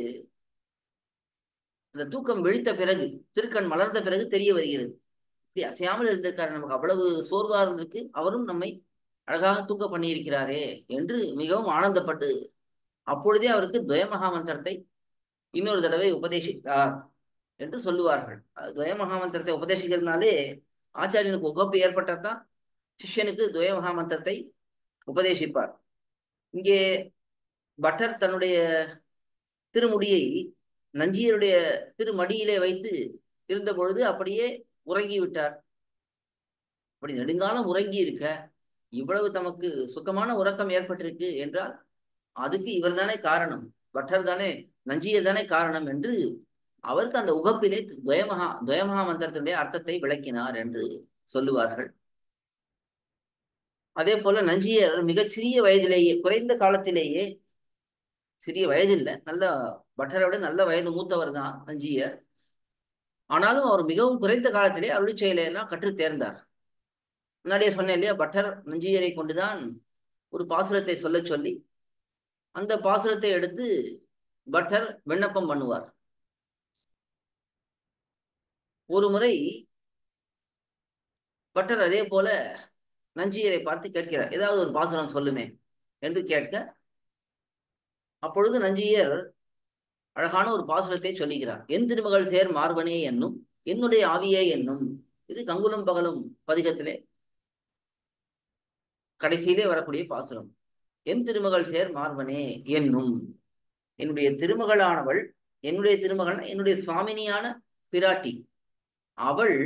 B: அந்த தூக்கம் விழித்த பிறகு திருக்கண் மலர்ந்த பிறகு தெரிய வருகிறது இப்படி அசையாமல் இருந்திருக்காரு நமக்கு அவ்வளவு சோர்வா இருந்திருக்கு அவரும் நம்மை அழகாக தூக்க பண்ணியிருக்கிறாரே என்று மிகவும் ஆனந்தப்பட்டு அப்பொழுதே அவருக்கு துவயமகாமந்திரத்தை இன்னொரு தடவை உபதேசித்தார் என்று சொல்லுவார்கள் துவயமகாமந்திரத்தை உபதேசிக்கிறதுனாலே ஆச்சாரியனுக்கு உகப்பு ஏற்பட்டதான் சிஷ்யனுக்கு துவயமகாமந்திரத்தை உபதேசிப்பார் இங்கே பட்டர் தன்னுடைய திருமுடியை நஞ்சியருடைய திருமடியிலே வைத்து இருந்த பொழுது அப்படியே உறங்கி விட்டார் அப்படி நெடுங்காலம் உறங்கி இருக்க இவ்வளவு தமக்கு சுகமான உறக்கம் ஏற்பட்டிருக்கு என்றால் அதுக்கு இவர் தானே காரணம் பட்டர் தானே நஞ்சியர் தானே காரணம் என்று அவருக்கு அந்த உகப்பிலே துவயமகா துவயமகா மந்திரத்தினுடைய அர்த்தத்தை விளக்கினார் என்று சொல்லுவார்கள் அதே போல நஞ்சியர் மிகச்சிறிய வயதிலேயே குறைந்த காலத்திலேயே சிறிய வயது இல்லை நல்ல பட்டரை விட நல்ல வயது மூத்தவர் தான் நஞ்சியர் ஆனாலும் அவர் மிகவும் குறைந்த காலத்திலே அருளி செயலையெல்லாம் கற்று தேர்ந்தார் முன்னாடியே சொன்னேன் இல்லையா பட்டர் நஞ்சியரை கொண்டுதான் ஒரு பாசுரத்தை சொல்ல சொல்லி அந்த பாசுரத்தை எடுத்து பட்டர் விண்ணப்பம் பண்ணுவார் ஒரு முறை பட்டர் அதே போல நஞ்சியரை பார்த்து கேட்கிறார் ஏதாவது ஒரு பாசுரம் சொல்லுமே என்று கேட்க அப்பொழுது நஞ்சியர் அழகான ஒரு பாசுரத்தை சொல்லுகிறார் என் திருமகள் சேர் மார்பனே என்னும் என்னுடைய ஆவியே என்னும் இது கங்குலும் பகலும் பதிகத்திலே கடைசியிலே வரக்கூடிய பாசுரம் என் திருமகள் சேர் மார்பனே என்னும் என்னுடைய திருமகளானவள் என்னுடைய திருமகள் என்னுடைய சுவாமினியான பிராட்டி அவள்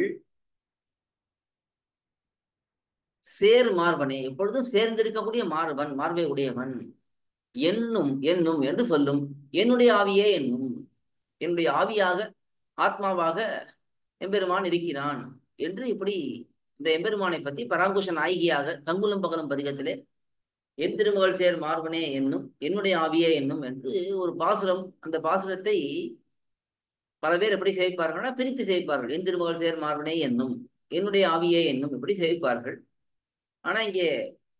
B: சேர் மார்பனே எப்பொழுதும் சேர்ந்திருக்கக்கூடிய மார்பன் மார்பை உடையவன் என்னும் என்னும் என்று சொல்லும் என்னுடைய ஆவியே என்னும் என்னுடைய ஆவியாக ஆத்மாவாக எம்பெருமான் இருக்கிறான் என்று இப்படி இந்த எம்பெருமானை பத்தி பராங்குஷ நாயகியாக கங்குலும் பகலும் பதிகத்திலே என் திருமகள் சேர் மார்பனே என்னும் என்னுடைய ஆவியே என்னும் என்று ஒரு பாசுரம் அந்த பாசுரத்தை பல பேர் எப்படி சேவிப்பார்கள்னா பிரித்து சேவிப்பார்கள் என் திருமகள் சேர் மார்பனே என்னும் என்னுடைய ஆவியே என்னும் இப்படி சேவிப்பார்கள் ஆனா இங்கே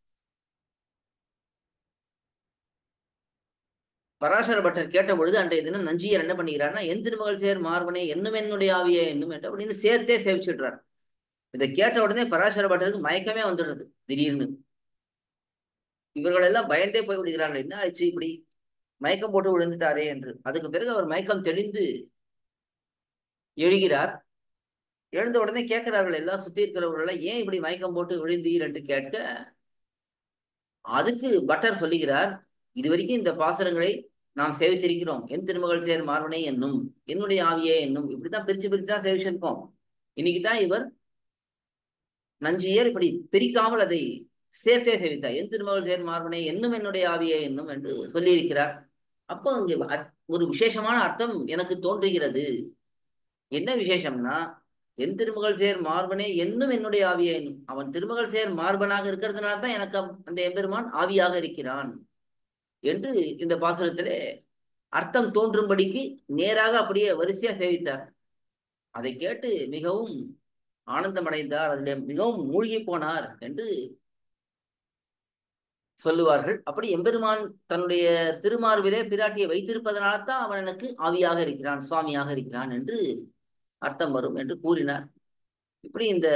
B: பராசர பட்டர் கேட்ட பொழுது அன்றைய தினம் நஞ்சியர் என்ன பண்ணுகிறார்னா என் திருமகள் சேர் மார்பனே என்னும் என்னுடைய ஆவியே என்னும் என்று அப்படின்னு சேர்த்தே சேவிச்சிடுறார் இதை கேட்ட உடனே பராசர பட்டருக்கு மயக்கமே வந்துடுறது திடீர்னு இவர்கள் எல்லாம் பயந்தே போய் விடுகிறார்கள் என்ன ஆச்சு இப்படி மயக்கம் போட்டு விழுந்துட்டாரே என்று அதுக்கு பிறகு அவர் மயக்கம் தெளிந்து எழுகிறார் எழுந்த உடனே கேட்கிறார்கள் எல்லாம் சுத்தி இருக்கிறவர்கள் ஏன் இப்படி மயக்கம் போட்டு விழுந்தீர் என்று கேட்க அதுக்கு பட்டர் சொல்லுகிறார் இதுவரைக்கும் இந்த பாசுரங்களை நாம் சேவித்திருக்கிறோம் என் திருமகள் சேர் மார்பனை என்னும் என்னுடைய ஆவியே என்னும் இப்படித்தான் பிரிச்சு பிரிச்சு தான் சேவிச்சிருக்கோம் இன்னைக்கு தான் இவர் நஞ்சியர் இப்படி பிரிக்காமல் அதை சேர்த்தே சேவித்தார் என் திருமகள் சேர் மார்பனை என்னும் என்னுடைய ஆவியே என்னும் என்று சொல்லியிருக்கிறார் அப்போ இங்கே ஒரு விசேஷமான அர்த்தம் எனக்கு தோன்றுகிறது என்ன விசேஷம்னா என் திருமகள் சேர் மார்பனே என்னும் என்னுடைய ஆவியே என்னும் அவன் திருமகள் சேர் மார்பனாக இருக்கிறதுனால தான் எனக்கு அவ்- அந்த எம்பெருமான் ஆவியாக இருக்கிறான் என்று இந்த பாசுரத்திலே அர்த்தம் தோன்றும்படிக்கு நேராக அப்படியே வரிசையா சேவித்தார் அதை கேட்டு மிகவும் ஆனந்தமடைந்தார் அதில் மிகவும் மூழ்கி போனார் என்று சொல்லுவார்கள் அப்படி எம்பெருமான் தன்னுடைய திருமார்பிலே பிராட்டியை வைத்திருப்பதனால தான் அவன் எனக்கு ஆவியாக இருக்கிறான் சுவாமியாக இருக்கிறான் என்று அர்த்தம் வரும் என்று கூறினார் இப்படி இந்த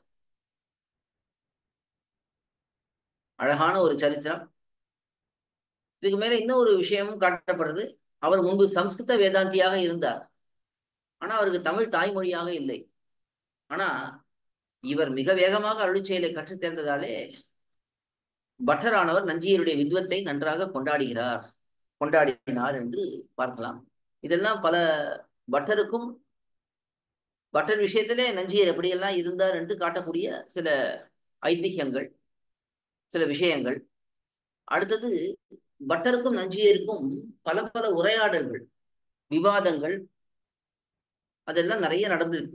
B: அழகான ஒரு சரித்திரம் இதுக்கு மேல இன்னொரு விஷயமும் காட்டப்படுறது அவர் முன்பு சம்ஸ்கிருத வேதாந்தியாக இருந்தார் ஆனா அவருக்கு தமிழ் தாய்மொழியாக இல்லை ஆனா இவர் மிக வேகமாக அருளிச் செயலை கற்றுத் தேர்ந்ததாலே பட்டரானவர் நஞ்சியருடைய வித்வத்தை நன்றாக கொண்டாடுகிறார் கொண்டாடினார் என்று பார்க்கலாம் இதெல்லாம் பல பட்டருக்கும் பட்டர் விஷயத்திலே நஞ்சியர் எப்படியெல்லாம் இருந்தார் என்று காட்டக்கூடிய சில ஐதிஹ்யங்கள் சில விஷயங்கள் அடுத்தது பட்டருக்கும் நஞ்சியருக்கும் பல பல உரையாடல்கள் விவாதங்கள் அதெல்லாம் நிறைய நடந்திருக்கு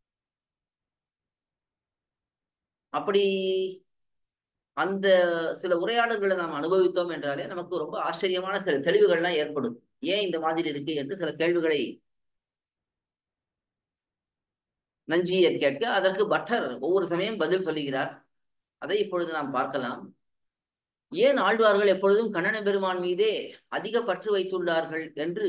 B: அப்படி அந்த சில உரையாடல்களை நாம் அனுபவித்தோம் என்றாலே நமக்கு ரொம்ப ஆச்சரியமான சில தெளிவுகள்லாம் ஏற்படும் ஏன் இந்த மாதிரி இருக்கு என்று சில கேள்விகளை நஞ்சியர் கேட்க அதற்கு பட்டர் ஒவ்வொரு சமயம் பதில் சொல்லுகிறார் அதை இப்பொழுது நாம் பார்க்கலாம் ஏன் ஆழ்வார்கள் எப்பொழுதும் கண்ணன பெருமான் மீதே அதிக பற்று வைத்துள்ளார்கள் என்று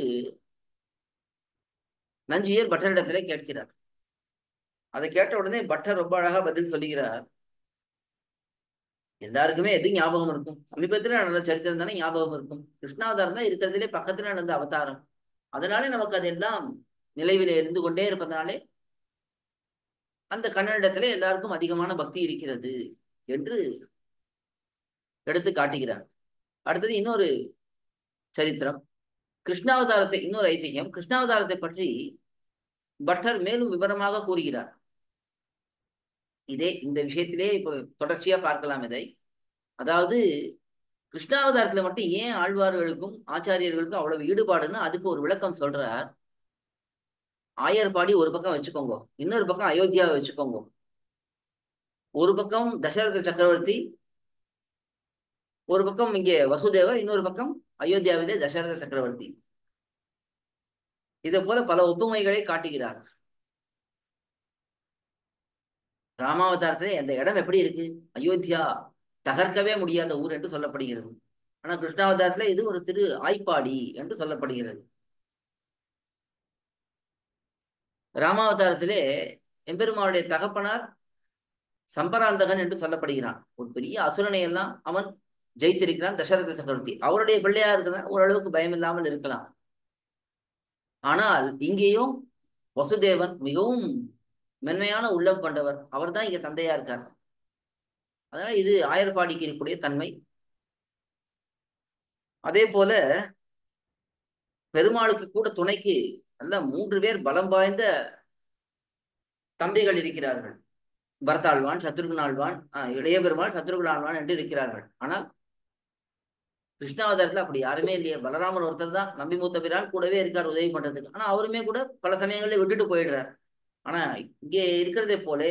B: நஞ்சியர் பட்டரிடத்திலே கேட்கிறார் அதை கேட்ட உடனே பட்டர் ரொம்ப அழகா பதில் சொல்லுகிறார் எல்லாருக்குமே எது ஞாபகம் இருக்கும் சமீபத்துல நடந்த சரித்திரம் தானே ஞாபகம் இருக்கும் கிருஷ்ணாவதாரம் தான் இருக்கிறதுலே பக்கத்துல நடந்த அவதாரம் அதனாலே நமக்கு அதெல்லாம் நினைவிலே இருந்து கொண்டே இருப்பதனாலே அந்த கண்ணனிடத்திலே எல்லாருக்கும் அதிகமான பக்தி இருக்கிறது என்று எடுத்து காட்டுகிறார் அடுத்தது இன்னொரு சரித்திரம் கிருஷ்ணாவதாரத்தை இன்னொரு ஐதிஹ்யம் கிருஷ்ணாவதாரத்தை பற்றி பட்டர் மேலும் விவரமாக கூறுகிறார் இதே இந்த விஷயத்திலே இப்போ தொடர்ச்சியா பார்க்கலாம் இதை அதாவது கிருஷ்ணாவதாரத்துல மட்டும் ஏன் ஆழ்வார்களுக்கும் ஆச்சாரியர்களுக்கும் அவ்வளவு ஈடுபாடுன்னு அதுக்கு ஒரு விளக்கம் சொல்றார் ஆயர்பாடி ஒரு பக்கம் வச்சுக்கோங்க இன்னொரு பக்கம் அயோத்தியாவை வச்சுக்கோங்க ஒரு பக்கம் தசரத சக்கரவர்த்தி ஒரு பக்கம் இங்கே வசுதேவர் இன்னொரு பக்கம் அயோத்தியாவிலே தசரத சக்கரவர்த்தி இதை போல பல ஒப்புமைகளை காட்டுகிறார் ராமாவதாரத்திலே அந்த இடம் எப்படி இருக்கு அயோத்தியா தகர்க்கவே முடியாத ஊர் என்று சொல்லப்படுகிறது ஆனா கிருஷ்ணாவதாரத்துல இது ஒரு திரு ஆய்ப்பாடி என்று சொல்லப்படுகிறது ராமாவதாரத்திலே எம்பெருமானுடைய தகப்பனார் சம்பராந்தகன் என்று சொல்லப்படுகிறான் ஒரு பெரிய அசுரனை எல்லாம் அவன் ஜெயித்திருக்கிறான் தசரத சக்கரவர்த்தி அவருடைய பிள்ளையா இருக்கிறான் ஓரளவுக்கு பயம் இல்லாமல் இருக்கலாம் ஆனால் இங்கேயும் வசுதேவன் மிகவும் மென்மையான உள்ளம் கொண்டவர் அவர் தான் இங்க தந்தையா இருக்கார் அதனால இது ஆயர்பாடிக்கு இருக்கக்கூடிய தன்மை அதே போல பெருமாளுக்கு கூட துணைக்கு நல்ல மூன்று பேர் பலம் வாய்ந்த தம்பிகள் இருக்கிறார்கள் பரதாழ்வான் சத்ருகுணாழ்வான் இளைய பெருமாள் சத்ருகுணாழ்வான் என்று இருக்கிறார்கள் ஆனால் கிருஷ்ணாவதாரத்துல அப்படி யாருமே இல்லையே பலராமன் ஒருத்தர் தான் நம்பி மூத்த பிரான் கூடவே இருக்கார் உதவி பண்றதுக்கு ஆனா அவருமே கூட பல சமயங்களில் விட்டுட்டு போயிடுறார் ஆனா இங்கே இருக்கிறதை போலே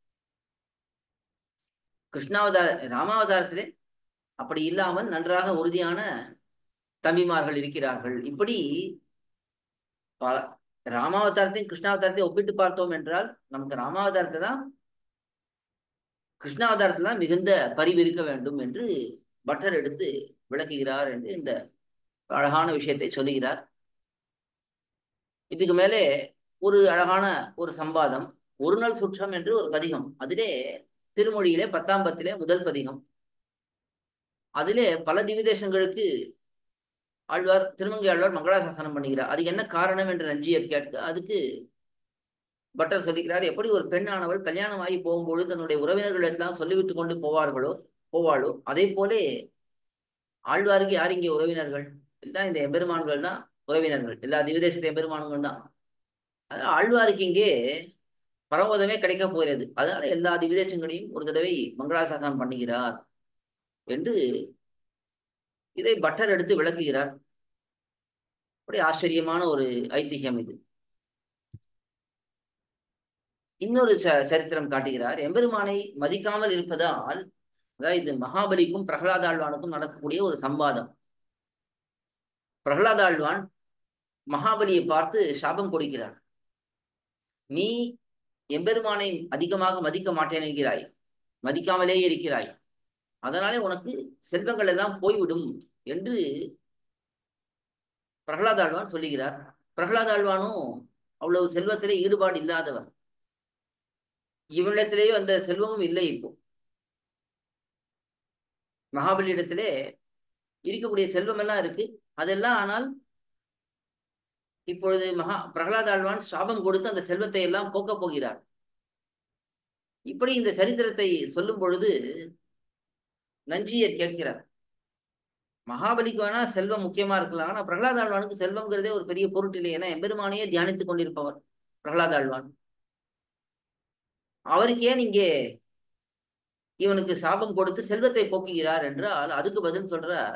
B: கிருஷ்ணாவதார ராமாவதாரத்திலே அப்படி இல்லாமல் நன்றாக உறுதியான தம்பிமார்கள் இருக்கிறார்கள் இப்படி பல ராமாவதாரத்தையும் கிருஷ்ணாவதாரத்தையும் ஒப்பிட்டு பார்த்தோம் என்றால் நமக்கு ராமாவதாரத்தை தான் கிருஷ்ணாவதாரத்தில் தான் மிகுந்த பரிவு இருக்க வேண்டும் என்று பட்டர் எடுத்து விளக்குகிறார் என்று இந்த அழகான விஷயத்தை சொல்லுகிறார் இதுக்கு மேலே ஒரு அழகான ஒரு சம்பாதம் ஒரு நாள் சுற்றம் என்று ஒரு பதிகம் அதிலே திருமொழியிலே பத்தாம் பத்திலே முதல் பதிகம் அதிலே பல திவிதேசங்களுக்கு ஆழ்வார் திருமங்கை ஆழ்வார் மங்களாசாசனம் பண்ணுகிறார் அதுக்கு என்ன காரணம் என்று நஞ்சியர் கேட்க அதுக்கு பட்டர் சொல்லுகிறார் எப்படி ஒரு பெண்ணானவள் கல்யாணம் ஆகி போகும்பொழுது தன்னுடைய உறவினர்கள் எல்லாம் சொல்லிவிட்டு கொண்டு போவார்களோ போவாளோ அதே போலே ஆழ்வாருக்கு யார் இங்கே உறவினர்கள் எல்லாம் இந்த எம்பெருமான்கள் தான் உறவினர்கள் எல்லா திவிதேசத்து எம்பெருமான்கள் தான் அதனால ஆழ்வாருக்கு இங்கே பரமோதமே கிடைக்க போகிறது அதனால எல்லா திவிதேசங்களையும் ஒரு தடவை மங்களாசாசனம் பண்ணுகிறார் என்று இதை பட்டர் எடுத்து விளக்குகிறார் அப்படி ஆச்சரியமான ஒரு ஐதிஹ்யம் இது இன்னொரு ச- சரித்திரம் காட்டுகிறார் எம்பெருமானை மதிக்காமல் இருப்பதால் அதாவது இது மகாபலிக்கும் பிரகலாத ஆழ்வானுக்கும் நடக்கக்கூடிய ஒரு சம்வாதம் பிரகலாத ஆழ்வான் மகாபலியை பார்த்து சாபம் கொடுக்கிறார் நீ எம்பெருமானை அதிகமாக மதிக்க மாட்டேன் என்கிறாய் மதிக்காமலே இருக்கிறாய் அதனாலே உனக்கு செல்வங்கள் எல்லாம் போய்விடும் என்று பிரகலாத ஆழ்வான் சொல்லுகிறார் பிரகலாத ஆழ்வானும் அவ்வளவு செல்வத்திலே ஈடுபாடு இல்லாதவர் இவனிடத்திலேயோ அந்த செல்வமும் இல்லை இப்போ மகாபலியிடத்திலே இருக்கக்கூடிய செல்வம் எல்லாம் இருக்கு அதெல்லாம் ஆனால் இப்பொழுது மகா பிரகலாத ஆழ்வான் சாபம் கொடுத்து அந்த செல்வத்தை எல்லாம் போக்கப் போகிறார் இப்படி இந்த சரித்திரத்தை சொல்லும் பொழுது நஞ்சியர் கேட்கிறார் மகாபலிக்கு வேணா செல்வம் முக்கியமா இருக்கலாம் ஆனா பிரகலாத ஆழ்வானுக்கு செல்வம்ங்கிறதே ஒரு பெரிய பொருட்டில்லை ஏன்னா எம்பெருமானையே தியானித்துக் கொண்டிருப்பவர் பிரகலாத ஆழ்வான் அவருக்கு ஏன் இங்கே இவனுக்கு சாபம் கொடுத்து செல்வத்தை போக்குகிறார் என்றால் அதுக்கு பதில் சொல்றார்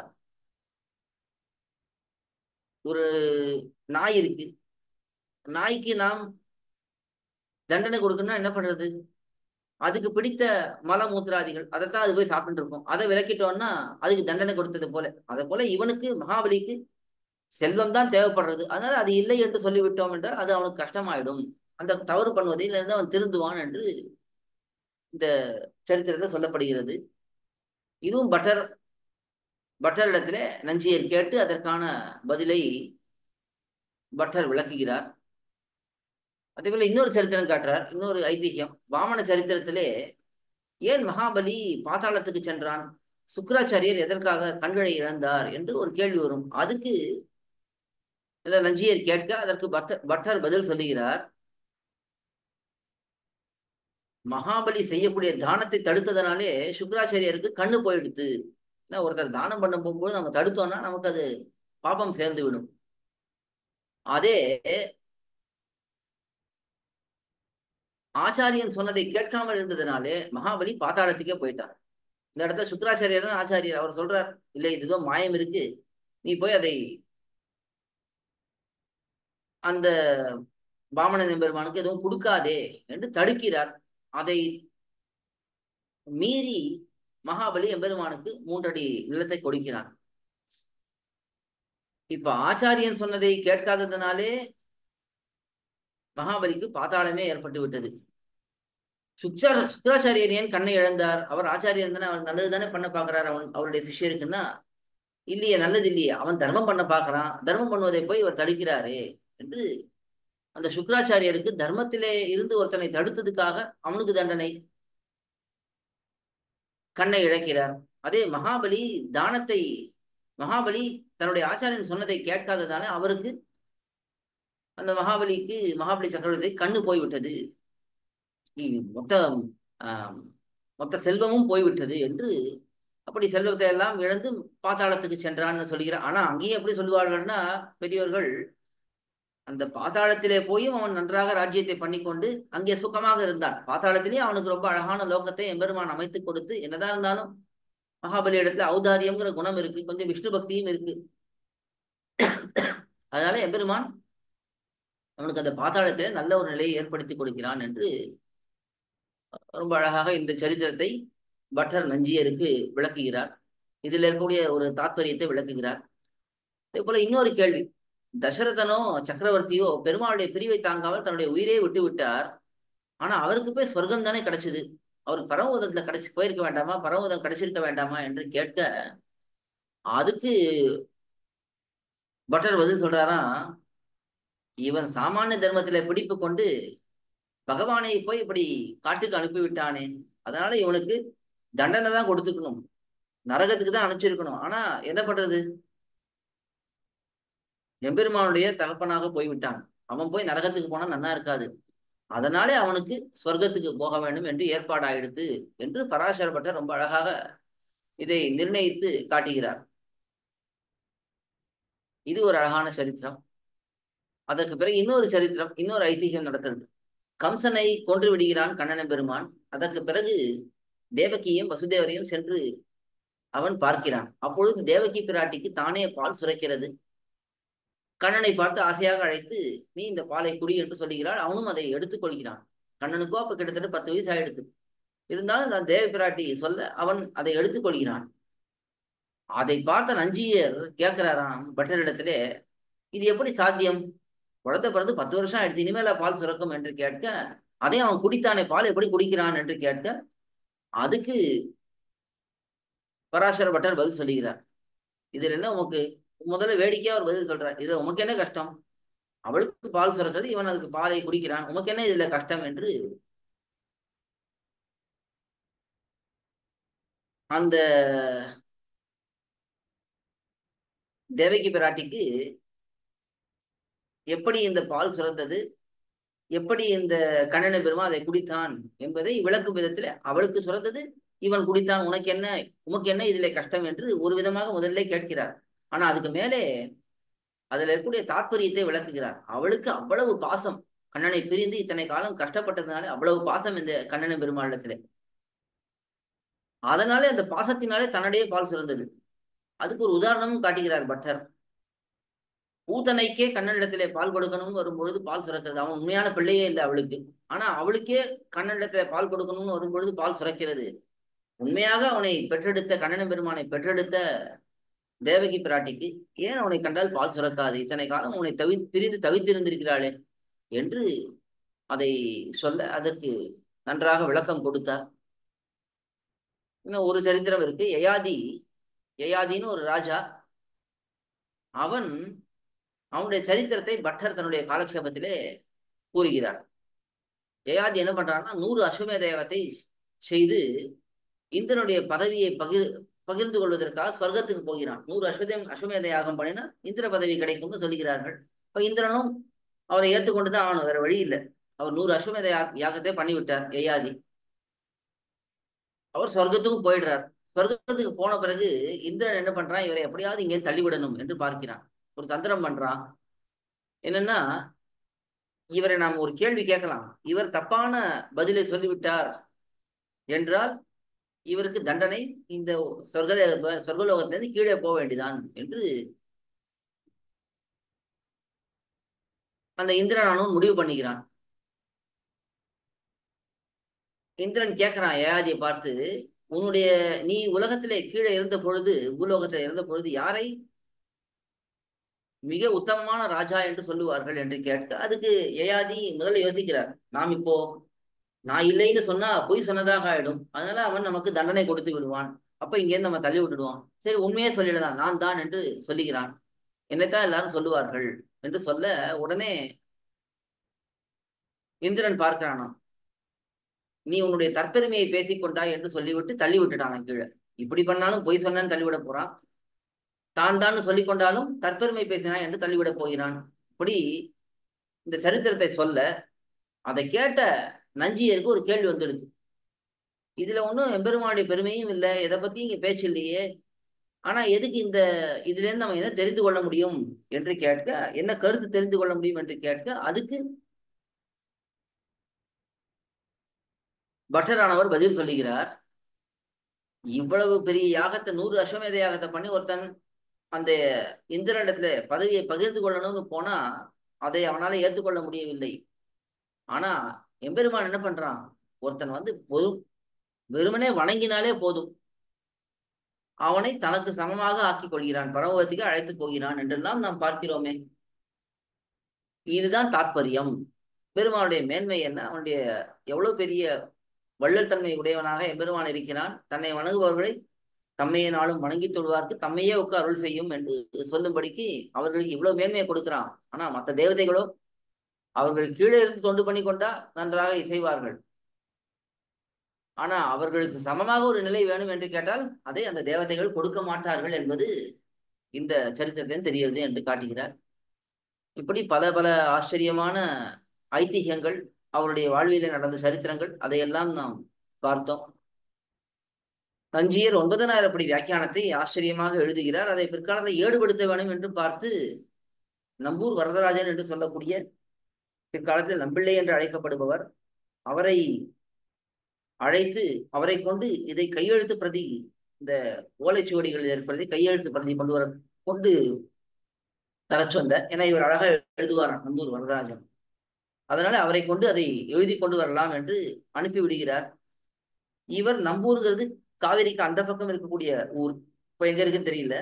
B: ஒரு நாய் இருக்கு நாய்க்கு நாம் தண்டனை கொடுக்கணும்னா என்ன பண்றது அதுக்கு பிடித்த மலமூத்திராதிகள் அதைத்தான் அது போய் சாப்பிட்டு இருக்கும் அதை விலக்கிட்டோம்னா அதுக்கு தண்டனை கொடுத்தது போல அதை போல இவனுக்கு மகாபலிக்கு செல்வம் தான் தேவைப்படுறது அதனால அது இல்லை என்று சொல்லிவிட்டோம் என்றால் அது அவனுக்கு கஷ்டமாயிடும் அந்த தவறு பண்ணுவதில் இருந்து அவன் திருந்துவான் என்று இந்த சரித்திரத்தில் சொல்லப்படுகிறது இதுவும் பட்டர் பட்டரிடத்துல நஞ்சியர் கேட்டு அதற்கான பதிலை பட்டர் விளக்குகிறார் அதே போல இன்னொரு சரித்திரம் காட்டுறார் இன்னொரு ஐதிஹ்யம் வாமன சரித்திரத்திலே ஏன் மகாபலி பாதாளத்துக்கு சென்றான் சுக்கராச்சாரியர் எதற்காக கண்களை இழந்தார் என்று ஒரு கேள்வி வரும் அதுக்கு இல்ல நஞ்சியர் கேட்க அதற்கு பட்டர் பட்டர் பதில் சொல்லுகிறார் மகாபலி செய்யக்கூடிய தானத்தை தடுத்ததனாலே சுக்கராச்சாரியருக்கு கண்ணு போயிடுத்து ஏன்னா ஒருத்தர் தானம் பண்ண போகும்போது நம்ம தடுத்தோம்னா நமக்கு அது பாபம் சேர்ந்து விடும் அதே ஆச்சாரியன் சொன்னதை கேட்காமல் இருந்ததுனாலே மகாபலி பாதாளத்துக்கே போயிட்டார் இந்த இடத்துல சுக்கராச்சாரியர் தான் ஆச்சாரியர் அவர் சொல்றார் இல்லை இது ஏதோ மாயம் இருக்கு நீ போய் அதை அந்த பாமணன் பெருமானுக்கு எதுவும் கொடுக்காதே என்று தடுக்கிறார் அதை மீறி மகாபலி எம்பெருமானுக்கு மூன்றடி நிலத்தை கொடுக்கிறான் இப்ப ஆச்சாரியன் சொன்னதை கேட்காததுனாலே மகாபலிக்கு பாதாளமே ஏற்பட்டு விட்டது சுக்ர சுக்கராச்சாரியர் ஏன் கண்ணை இழந்தார் அவர் ஆச்சாரியன் தானே அவர் நல்லது தானே பண்ண பாக்குறாரு அவன் அவருடைய சிஷ்யருக்குன்னா இல்லையே நல்லது இல்லையே அவன் தர்மம் பண்ண பாக்குறான் தர்மம் பண்ணுவதை போய் இவர் தடுக்கிறாரே என்று அந்த சுக்கராச்சாரியருக்கு தர்மத்திலே இருந்து ஒருத்தனை தடுத்ததுக்காக அவனுக்கு தண்டனை கண்ணை இழக்கிறார் அதே மகாபலி தானத்தை மகாபலி தன்னுடைய ஆச்சாரியன் சொன்னதை கேட்காததால அவருக்கு அந்த மகாபலிக்கு மகாபலி சக்கரவர்த்தி கண்ணு போய்விட்டது மொத்த மொத்த செல்வமும் போய்விட்டது என்று அப்படி செல்வத்தை எல்லாம் இழந்து பாத்தாளத்துக்கு சென்றான்னு சொல்கிறார் ஆனா அங்கேயும் எப்படி சொல்லுவார்கள்னா பெரியவர்கள் அந்த பாதாளத்திலே போயும் அவன் நன்றாக ராஜ்யத்தை பண்ணிக்கொண்டு அங்கே சுகமாக இருந்தான் பாதாளத்திலேயே அவனுக்கு ரொம்ப அழகான லோகத்தை எம்பெருமான் அமைத்து கொடுத்து என்னதான் இருந்தாலும் மகாபலி இடத்துல ஔதாரியம்ங்கிற குணம் இருக்கு கொஞ்சம் விஷ்ணு பக்தியும் இருக்கு அதனால எம்பெருமான் அவனுக்கு அந்த பாதாளத்திலே நல்ல ஒரு நிலையை ஏற்படுத்தி கொடுக்கிறான் என்று ரொம்ப அழகாக இந்த சரித்திரத்தை பட்டர் நஞ்சியருக்கு விளக்குகிறார் இதில் இருக்கக்கூடிய ஒரு தாத்பரியத்தை விளக்குகிறார் அதே போல இன்னொரு கேள்வி தசரதனோ சக்கரவர்த்தியோ பெருமாளுடைய பிரிவை தாங்காமல் தன்னுடைய உயிரே விட்டு விட்டார் ஆனா அவருக்கு போய் ஸ்வர்க்கம் தானே கிடைச்சது அவருக்கு பரமோதத்துல கிடைச்சி போயிருக்க வேண்டாமா பரமோதம் கிடைச்சிருக்க வேண்டாமா என்று கேட்க அதுக்கு பட்டர் பதில் சொல்றாராம் இவன் சாமானிய தர்மத்தில பிடிப்பு கொண்டு பகவானை போய் இப்படி காட்டுக்கு அனுப்பிவிட்டானே அதனால இவனுக்கு தண்டனை தான் கொடுத்துக்கணும் நரகத்துக்கு தான் அனுப்பிச்சிருக்கணும் ஆனா என்ன பண்றது எம்பெருமானுடைய தகப்பனாக போய்விட்டான் அவன் போய் நரகத்துக்கு போனா நன்னா இருக்காது அதனாலே அவனுக்கு ஸ்வர்க்கத்துக்கு போக வேண்டும் என்று ஏற்பாடாயிடுத்து என்று பராசரப்பட்ட ரொம்ப அழகாக இதை நிர்ணயித்து காட்டுகிறார் இது ஒரு அழகான சரித்திரம் அதற்கு பிறகு இன்னொரு சரித்திரம் இன்னொரு ஐதிஹ்யம் நடக்கிறது கம்சனை கொன்று விடுகிறான் கண்ணன பெருமான் அதற்கு பிறகு தேவகியும் வசுதேவரையும் சென்று அவன் பார்க்கிறான் அப்பொழுது தேவகி பிராட்டிக்கு தானே பால் சுரைக்கிறது கண்ணனை பார்த்து ஆசையாக அழைத்து நீ இந்த பாலை குடி என்று சொல்லுகிறாள் அவனும் அதை எடுத்துக் கொள்கிறான் கண்ணனுக்கோ அப்ப கிட்டத்தட்ட பத்து வயசு ஆயிடுது இருந்தாலும் அந்த தேவி பிராட்டி சொல்ல அவன் அதை எடுத்துக்கொள்கிறான் அதை பார்த்த நஞ்சியர் கேட்கிறாராம் பட்டரிடத்திலே இது எப்படி சாத்தியம் குழந்தை பிறந்து பத்து வருஷம் ஆயிடுச்சு இனிமேல பால் சுரக்கும் என்று கேட்க அதே அவன் குடித்தானே பால் எப்படி குடிக்கிறான் என்று கேட்க அதுக்கு பராசர பட்டர் பதில் சொல்லுகிறார் இதுல என்ன உமக்கு முதல்ல வேடிக்கையா ஒரு பதில் சொல்றார் இதுல உமக்கு என்ன கஷ்டம் அவளுக்கு பால் சுரக்கிறது இவன் அதுக்கு பாலை குடிக்கிறான் உமக்கு என்ன இதுல கஷ்டம் என்று அந்த தேவகி பிராட்டிக்கு எப்படி இந்த பால் சுரந்தது எப்படி இந்த கண்ணன பெருமா அதை குடித்தான் என்பதை விளக்கும் விதத்துல அவளுக்கு சுரந்தது இவன் குடித்தான் உனக்கு என்ன உமக்கு என்ன இதுல கஷ்டம் என்று ஒரு விதமாக முதல்ல கேட்கிறார் ஆனா அதுக்கு மேலே அதுல இருக்கக்கூடிய தாற்பயத்தை விளக்குகிறார் அவளுக்கு அவ்வளவு பாசம் கண்ணனை பிரிந்து இத்தனை காலம் கஷ்டப்பட்டதுனால அவ்வளவு பாசம் இந்த கண்ணன பெருமாளிடத்துல அதனாலே அந்த பாசத்தினாலே தன்னுடைய பால் சுரந்தது அதுக்கு ஒரு உதாரணமும் காட்டுகிறார் பட்டர் பூதனைக்கே கண்ணனிடத்திலே பால் கொடுக்கணும்னு வரும்பொழுது பால் சுரக்கிறது அவன் உண்மையான பிள்ளையே இல்லை அவளுக்கு ஆனா அவளுக்கே கண்ணனிடத்திலே பால் கொடுக்கணும்னு வரும்பொழுது பால் சுரக்கிறது உண்மையாக அவனை பெற்றெடுத்த கண்ணன பெருமானை பெற்றெடுத்த தேவகி பிராட்டிக்கு ஏன் அவனை கண்டால் பால் சுரக்காது இத்தனை காலம் அவனை தவி பிரிந்து தவித்திருந்திருக்கிறாளே என்று அதை சொல்ல அதற்கு நன்றாக விளக்கம் கொடுத்தார் இன்னும் ஒரு சரித்திரம் இருக்கு யயாதி யயாதின்னு ஒரு ராஜா அவன் அவனுடைய சரித்திரத்தை பட்டர் தன்னுடைய காலக்ஷேபத்திலே கூறுகிறார் யயாதி என்ன பண்றான்னா நூறு அஸ்வமேத யாகத்தை செய்து இந்திரனுடைய பதவியை பகிர் பகிர்ந்து கொள்வதற்காக ஸ்வர்க்கத்துக்கு போகிறான் நூறு அஸ்வதம் அஸ்வமேத யாகம் பண்ணினா இந்திர பதவி கிடைக்கும்னு சொல்லுகிறார்கள் இப்ப இந்திரனும் அவரை ஏற்றுக்கொண்டுதான் ஆகணும் வேற வழி இல்லை அவர் நூறு அஸ்வமேத யாகத்தை பண்ணிவிட்டார் யயாதி அவர் சொர்க்கத்துக்கும் போயிடுறார் சொர்க்கத்துக்கு போன பிறகு இந்திரன் என்ன பண்றான் இவரை எப்படியாவது இங்கே தள்ளிவிடணும் என்று பார்க்கிறான் ஒரு தந்திரம் பண்றான் என்னன்னா இவரை நாம் ஒரு கேள்வி கேட்கலாம் இவர் தப்பான பதிலை சொல்லிவிட்டார் என்றால் இவருக்கு தண்டனை இந்த சொர்க்க சொர்க்கலோகத்திலிருந்து கீழே போக வேண்டியதான் என்று அந்த இந்திரனானும் முடிவு பண்ணிக்கிறான் இந்திரன் கேட்கிறான் யயாதியை பார்த்து உன்னுடைய நீ உலகத்திலே கீழே இருந்த பொழுது பூலோகத்தில் இருந்த பொழுது யாரை மிக உத்தமமான ராஜா என்று சொல்லுவார்கள் என்று கேட்க அதுக்கு யயாதி முதல்ல யோசிக்கிறார் நாம் இப்போ நான் இல்லைன்னு சொன்னா பொய் சொன்னதாக ஆயிடும் அதனால அவன் நமக்கு தண்டனை கொடுத்து விடுவான் அப்ப இங்கேருந்து நம்ம தள்ளி விட்டுடுவான் சரி உண்மையே சொல்லிடலாம் நான் தான் என்று சொல்லுகிறான் என்னைத்தான் எல்லாரும் சொல்லுவார்கள் என்று சொல்ல உடனே இந்திரன் பார்க்கிறானாம் நீ உன்னுடைய தற்பெருமையை பேசிக்கொண்டாய் என்று சொல்லிவிட்டு தள்ளி விட்டுட்டான் கீழே இப்படி பண்ணாலும் பொய் சொன்னான்னு தள்ளிவிட போறான் தான் தான் சொல்லிக் கொண்டாலும் தற்பெருமை பேசினான் என்று தள்ளிவிட போகிறான் இப்படி இந்த சரித்திரத்தை சொல்ல அதை கேட்ட நஞ்சியருக்கு ஒரு கேள்வி வந்துடுது இதுல ஒன்றும் எம்பெருமானுடைய பெருமையும் இல்லை எதை பத்தியும் இங்க பேச்சு இல்லையே ஆனா எதுக்கு இந்த இதுல இருந்து நம்ம என்ன தெரிந்து கொள்ள முடியும் என்று கேட்க என்ன கருத்து தெரிந்து கொள்ள முடியும் என்று கேட்க அதுக்கு பட்டரானவர் பதில் சொல்லுகிறார் இவ்வளவு பெரிய யாகத்தை நூறு அஸ்வமேத யாகத்தை பண்ணி ஒருத்தன் அந்த இந்திரனிடத்துல பதவியை பகிர்ந்து கொள்ளணும்னு போனா அதை அவனால ஏற்றுக்கொள்ள முடியவில்லை ஆனா எம்பெருமான் என்ன பண்றான் ஒருத்தன் வந்து பொது வெறுமனே வணங்கினாலே போதும் அவனை தனக்கு சமமாக ஆக்கிக் கொள்கிறான் பரமபதத்துக்கு அழைத்து போகிறான் என்றெல்லாம் நாம் பார்க்கிறோமே இதுதான் தாத்பரியம் பெருமானுடைய மேன்மை என்ன அவனுடைய எவ்வளவு பெரிய வள்ளல் தன்மை உடையவனாக எம்பெருமான் இருக்கிறான் தன்னை வணங்குபவர்களை தம்மையை நாளும் வணங்கி தொழுவார்க்கு தம்மையே ஒக்க அருள் செய்யும் என்று சொல்லும்படிக்கு அவர்களுக்கு இவ்வளவு மேன்மையை கொடுக்கிறான் ஆனா மற்ற தேவதைகளோ அவர்கள் கீழே இருந்து தொண்டு பண்ணி கொண்டா நன்றாக இசைவார்கள் ஆனா அவர்களுக்கு சமமாக ஒரு நிலை வேணும் என்று கேட்டால் அதை அந்த தேவதைகள் கொடுக்க மாட்டார்கள் என்பது இந்த சரித்திரத்திலும் தெரிகிறது என்று காட்டுகிறார் இப்படி பல பல ஆச்சரியமான ஐதிஹ்யங்கள் அவருடைய வாழ்விலே நடந்த சரித்திரங்கள் அதையெல்லாம் நாம் பார்த்தோம் நஞ்சியர் ஒன்பதனாயிரம் படி வியாக்கியானத்தை ஆச்சரியமாக எழுதுகிறார் அதை பிற்காலத்தை ஏடுபடுத்த வேண்டும் என்று பார்த்து நம்பூர் வரதராஜன் என்று சொல்லக்கூடிய பிற்காலத்தில் நம்பிள்ளை என்று அழைக்கப்படுபவர் அவரை அழைத்து அவரை கொண்டு இதை கையெழுத்து பிரதி இந்த ஓலைச்சுவடிகளில் இருப்பதை கையெழுத்து பிரதி கொண்டு வர கொண்டு தர சொந்த ஏன்னா இவர் அழகா எழுதுவாராம் நம்பூர் வரதராஜன் அதனால அவரை கொண்டு அதை எழுதி கொண்டு வரலாம் என்று அனுப்பி விடுகிறார் இவர் நம்பூருங்கிறது காவேரிக்கு அந்த பக்கம் இருக்கக்கூடிய ஊர் இப்ப எங்க இருக்குன்னு தெரியல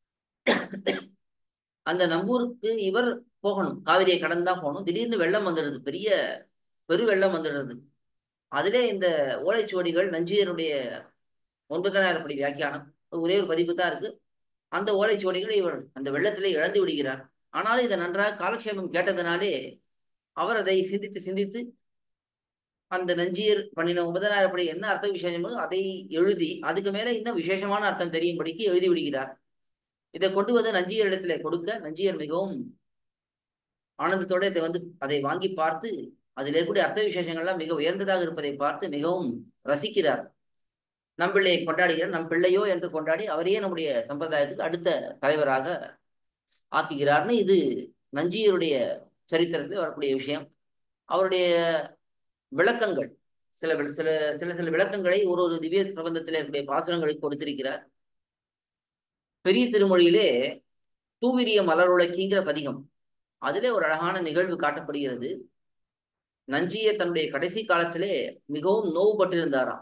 B: அந்த நம்பூருக்கு இவர் போகணும் காவிரியை கடந்து தான் போகணும் திடீர்னு வெள்ளம் வந்துடுது பெரிய பெரு வெள்ளம் வந்துடுறது அதிலே இந்த ஓலைச்சுவடிகள் நஞ்சியருடைய ஒன்பதனாயிரம் படி வியாக்கியானம் ஒரே ஒரு பதிப்பு தான் இருக்கு அந்த ஓலைச்சுவடிகளை இவர் அந்த வெள்ளத்திலே இழந்து விடுகிறார் ஆனாலும் இதை நன்றாக காலக்ஷேபம் கேட்டதனாலே அவர் அதை சிந்தித்து சிந்தித்து அந்த நஞ்சியர் பண்ணின ஒன்பதனாயிரம் படி என்ன அர்த்த விசேஷமோ அதை எழுதி அதுக்கு மேல இன்னும் விசேஷமான அர்த்தம் தெரியும்படிக்கு எழுதி விடுகிறார் இதை கொண்டு வந்து நஞ்சியர் இடத்துல கொடுக்க நஞ்சியர் மிகவும் ஆனந்தத்தோட இதை வந்து அதை வாங்கி பார்த்து அதில் இருக்கக்கூடிய அர்த்த விசேஷங்கள்லாம் மிக உயர்ந்ததாக இருப்பதை பார்த்து மிகவும் ரசிக்கிறார் நம் பிள்ளையை கொண்டாடுகிறார் நம் பிள்ளையோ என்று கொண்டாடி அவரையே நம்முடைய சம்பிரதாயத்துக்கு அடுத்த தலைவராக ஆக்குகிறார்னு இது நஞ்சியருடைய சரித்திரத்தில் வரக்கூடிய விஷயம் அவருடைய விளக்கங்கள் சில சில சில சில விளக்கங்களை ஒரு ஒரு திவ்ய பிரபந்தத்தில் இருக்கக்கூடிய பாசுரங்களை கொடுத்திருக்கிறார் பெரிய திருமொழியிலே தூவிரிய மலருளக்கிங்கிற பதிகம் அதிலே ஒரு அழகான நிகழ்வு காட்டப்படுகிறது நஞ்சிய தன்னுடைய கடைசி காலத்திலே மிகவும் நோவுபட்டிருந்தாராம்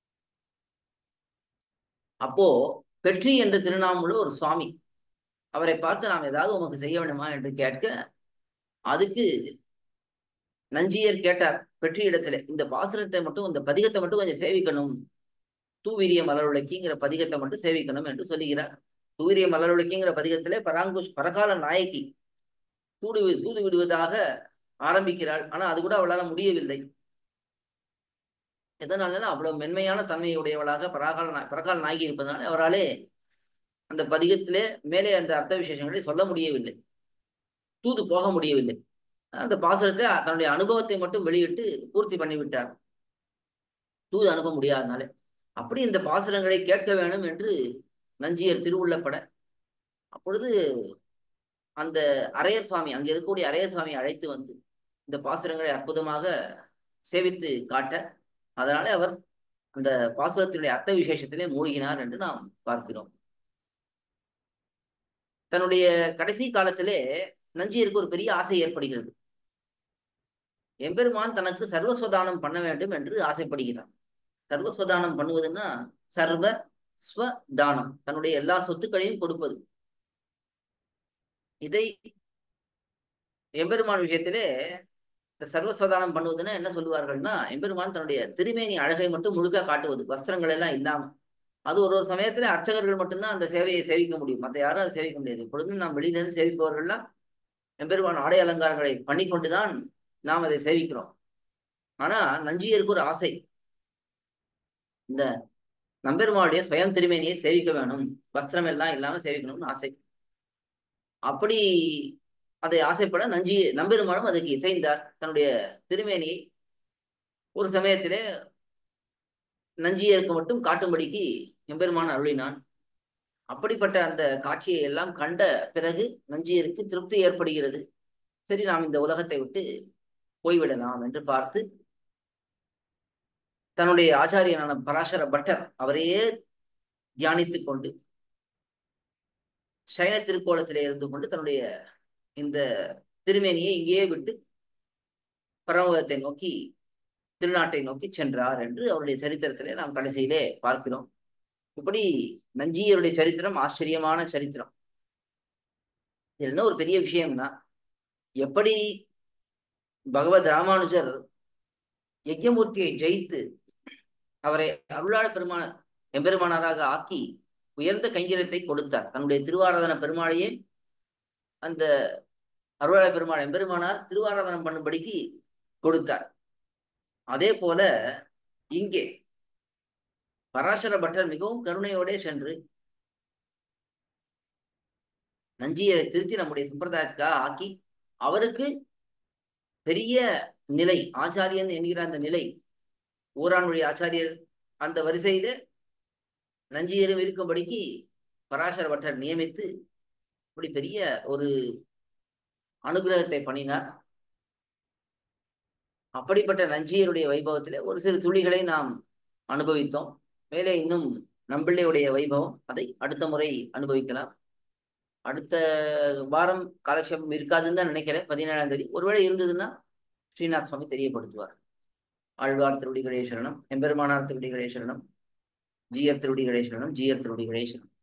B: அப்போ பெற்றி என்ற திருநாமுள்ள ஒரு சுவாமி அவரை பார்த்து நாம் ஏதாவது உமக்கு செய்ய வேண்டுமா என்று கேட்க அதுக்கு நஞ்சியர் கேட்டார் பெற்றி இடத்துல இந்த பாசுரத்தை மட்டும் இந்த பதிகத்தை மட்டும் கொஞ்சம் சேவிக்கணும் தூவீரிய மலருளக்கிங்கிற பதிகத்தை மட்டும் சேவிக்கணும் என்று சொல்லுகிறார் தூவீரிய மலருளக்கிங்கிற பதிகத்திலே பராங்குஷ் பரகால நாயகி தூடு தூது விடுவதாக ஆரம்பிக்கிறாள் ஆனா அது கூட அவளால் முடியவில்லை எதனால அவ்வளவு மென்மையான தன்மையுடையவளாக பராகால பரகால நாயகி இருப்பதனால அவராலே அந்த பதிகத்திலே மேலே அந்த அர்த்த விசேஷங்களை சொல்ல முடியவில்லை தூது போக முடியவில்லை அந்த பாசுரத்தை தன்னுடைய அனுபவத்தை மட்டும் வெளியிட்டு பூர்த்தி பண்ணிவிட்டார் தூது அனுப்ப முடியாதனால அப்படி இந்த பாசுரங்களை கேட்க வேணும் என்று நஞ்சியர் திருவுள்ளப்பட அப்பொழுது அந்த அரையர் சுவாமி அங்கே இருக்கக்கூடிய அரையர் சுவாமி அழைத்து வந்து இந்த பாசுரங்களை அற்புதமாக சேவித்து காட்ட அதனால அவர் அந்த பாசுரத்தினுடைய அர்த்த விசேஷத்திலே மூழ்கினார் என்று நாம் பார்க்கிறோம் தன்னுடைய கடைசி காலத்திலே நஞ்சியருக்கு ஒரு பெரிய ஆசை ஏற்படுகிறது எம்பெருமான் தனக்கு சர்வஸ்வதானம் பண்ண வேண்டும் என்று ஆசைப்படுகிறான் சர்வஸ்வதானம் பண்ணுவதுன்னா சர்வ ஸ்வதானம் தன்னுடைய எல்லா சொத்துக்களையும் கொடுப்பது இதை எம்பெருமான் விஷயத்திலே இந்த சர்வஸ்வதானம் பண்ணுவதுன்னா என்ன சொல்லுவார்கள்னா எம்பெருமான் தன்னுடைய திருமேனி அழகை மட்டும் முழுக்க காட்டுவது வஸ்திரங்கள் எல்லாம் இல்லாம அது ஒரு ஒரு சமயத்துல அர்ச்சகர்கள் மட்டும்தான் அந்த சேவையை சேவிக்க முடியும் மற்ற யாரும் அதை சேவிக்க முடியாது இப்பொழுது நாம் வெளியிலிருந்து சேவிப்பவர்கள்லாம் எம்பெருமான் ஆடை அலங்காரங்களை பண்ணி கொண்டுதான் நாம் அதை சேவிக்கிறோம் ஆனா நஞ்சியருக்கு ஒரு ஆசை இந்த நம்பெருமாளுடைய சுயம் திருமேனியை சேவிக்க வேணும் வஸ்திரம் எல்லாம் இல்லாம சேவிக்கணும்னு ஆசை அப்படி அதை ஆசைப்பட நஞ்சி நம்பெருமானும் அதுக்கு இசைந்தார் தன்னுடைய திருமேனியை ஒரு சமயத்திலே நஞ்சியருக்கு மட்டும் காட்டும்படிக்கு எம்பெருமான் அருளினான் அப்படிப்பட்ட அந்த காட்சியை எல்லாம் கண்ட பிறகு நஞ்சியருக்கு திருப்தி ஏற்படுகிறது சரி நாம் இந்த உலகத்தை விட்டு போய்விடலாம் என்று பார்த்து தன்னுடைய ஆச்சாரியனான பராசர பட்டர் அவரையே தியானித்துக் கொண்டு சைன திருக்கோலத்திலே இருந்து கொண்டு தன்னுடைய இந்த திருமேனியை இங்கேயே விட்டு பரமபதத்தை நோக்கி திருநாட்டை நோக்கி சென்றார் என்று அவருடைய சரித்திரத்திலே நாம் கடைசியிலே பார்க்கிறோம் இப்படி நஞ்சியருடைய சரித்திரம் ஆச்சரியமான சரித்திரம் இது என்ன ஒரு பெரிய விஷயம்னா எப்படி பகவத் ராமானுஜர் யஜ்யமூர்த்தியை ஜெயித்து அவரை அருளாள பெருமான எம்பெருமானாராக ஆக்கி உயர்ந்த கைங்கரியத்தை கொடுத்தார் தன்னுடைய திருவாராதன பெருமாளையே அந்த அருளாள பெருமாள் எம்பெருமானார் திருவாராதனம் பண்ணும்படிக்கு கொடுத்தார் அதே போல இங்கே பராசர பட்டர் மிகவும் கருணையோடே சென்று நஞ்சியரை திருத்தி நம்முடைய சம்பிரதாயத்துக்காக ஆக்கி அவருக்கு பெரிய நிலை ஆச்சாரியன் என்கிற அந்த நிலை ஊரானுடைய ஆச்சாரியர் அந்த வரிசையில நஞ்சியரும் இருக்கும்படிக்கு பராசர பட்டர் நியமித்து இப்படி பெரிய ஒரு அனுகிரகத்தை பண்ணினார் அப்படிப்பட்ட நஞ்சியருடைய வைபவத்திலே ஒரு சிறு துளிகளை நாம் அனுபவித்தோம் மேலே இன்னும் நம்பிள்ளையுடைய வைபவம் அதை அடுத்த முறை அனுபவிக்கலாம் அடுத்த வாரம் காலக்ஷேபம் இருக்காதுன்னு தான் நினைக்கிறேன் பதினேழாம் தேதி ஒருவேளை இருந்ததுன்னா ஸ்ரீநாத் சுவாமி தெரியப்படுத்துவார் ஆழ்வார் திருவடிகளே சரணம் எம்பெருமானார் திருவடிகளே சரணம் ஜீயர் திருவடிகளே சரணம் ஜீயர் திருவடிகளே சரணம்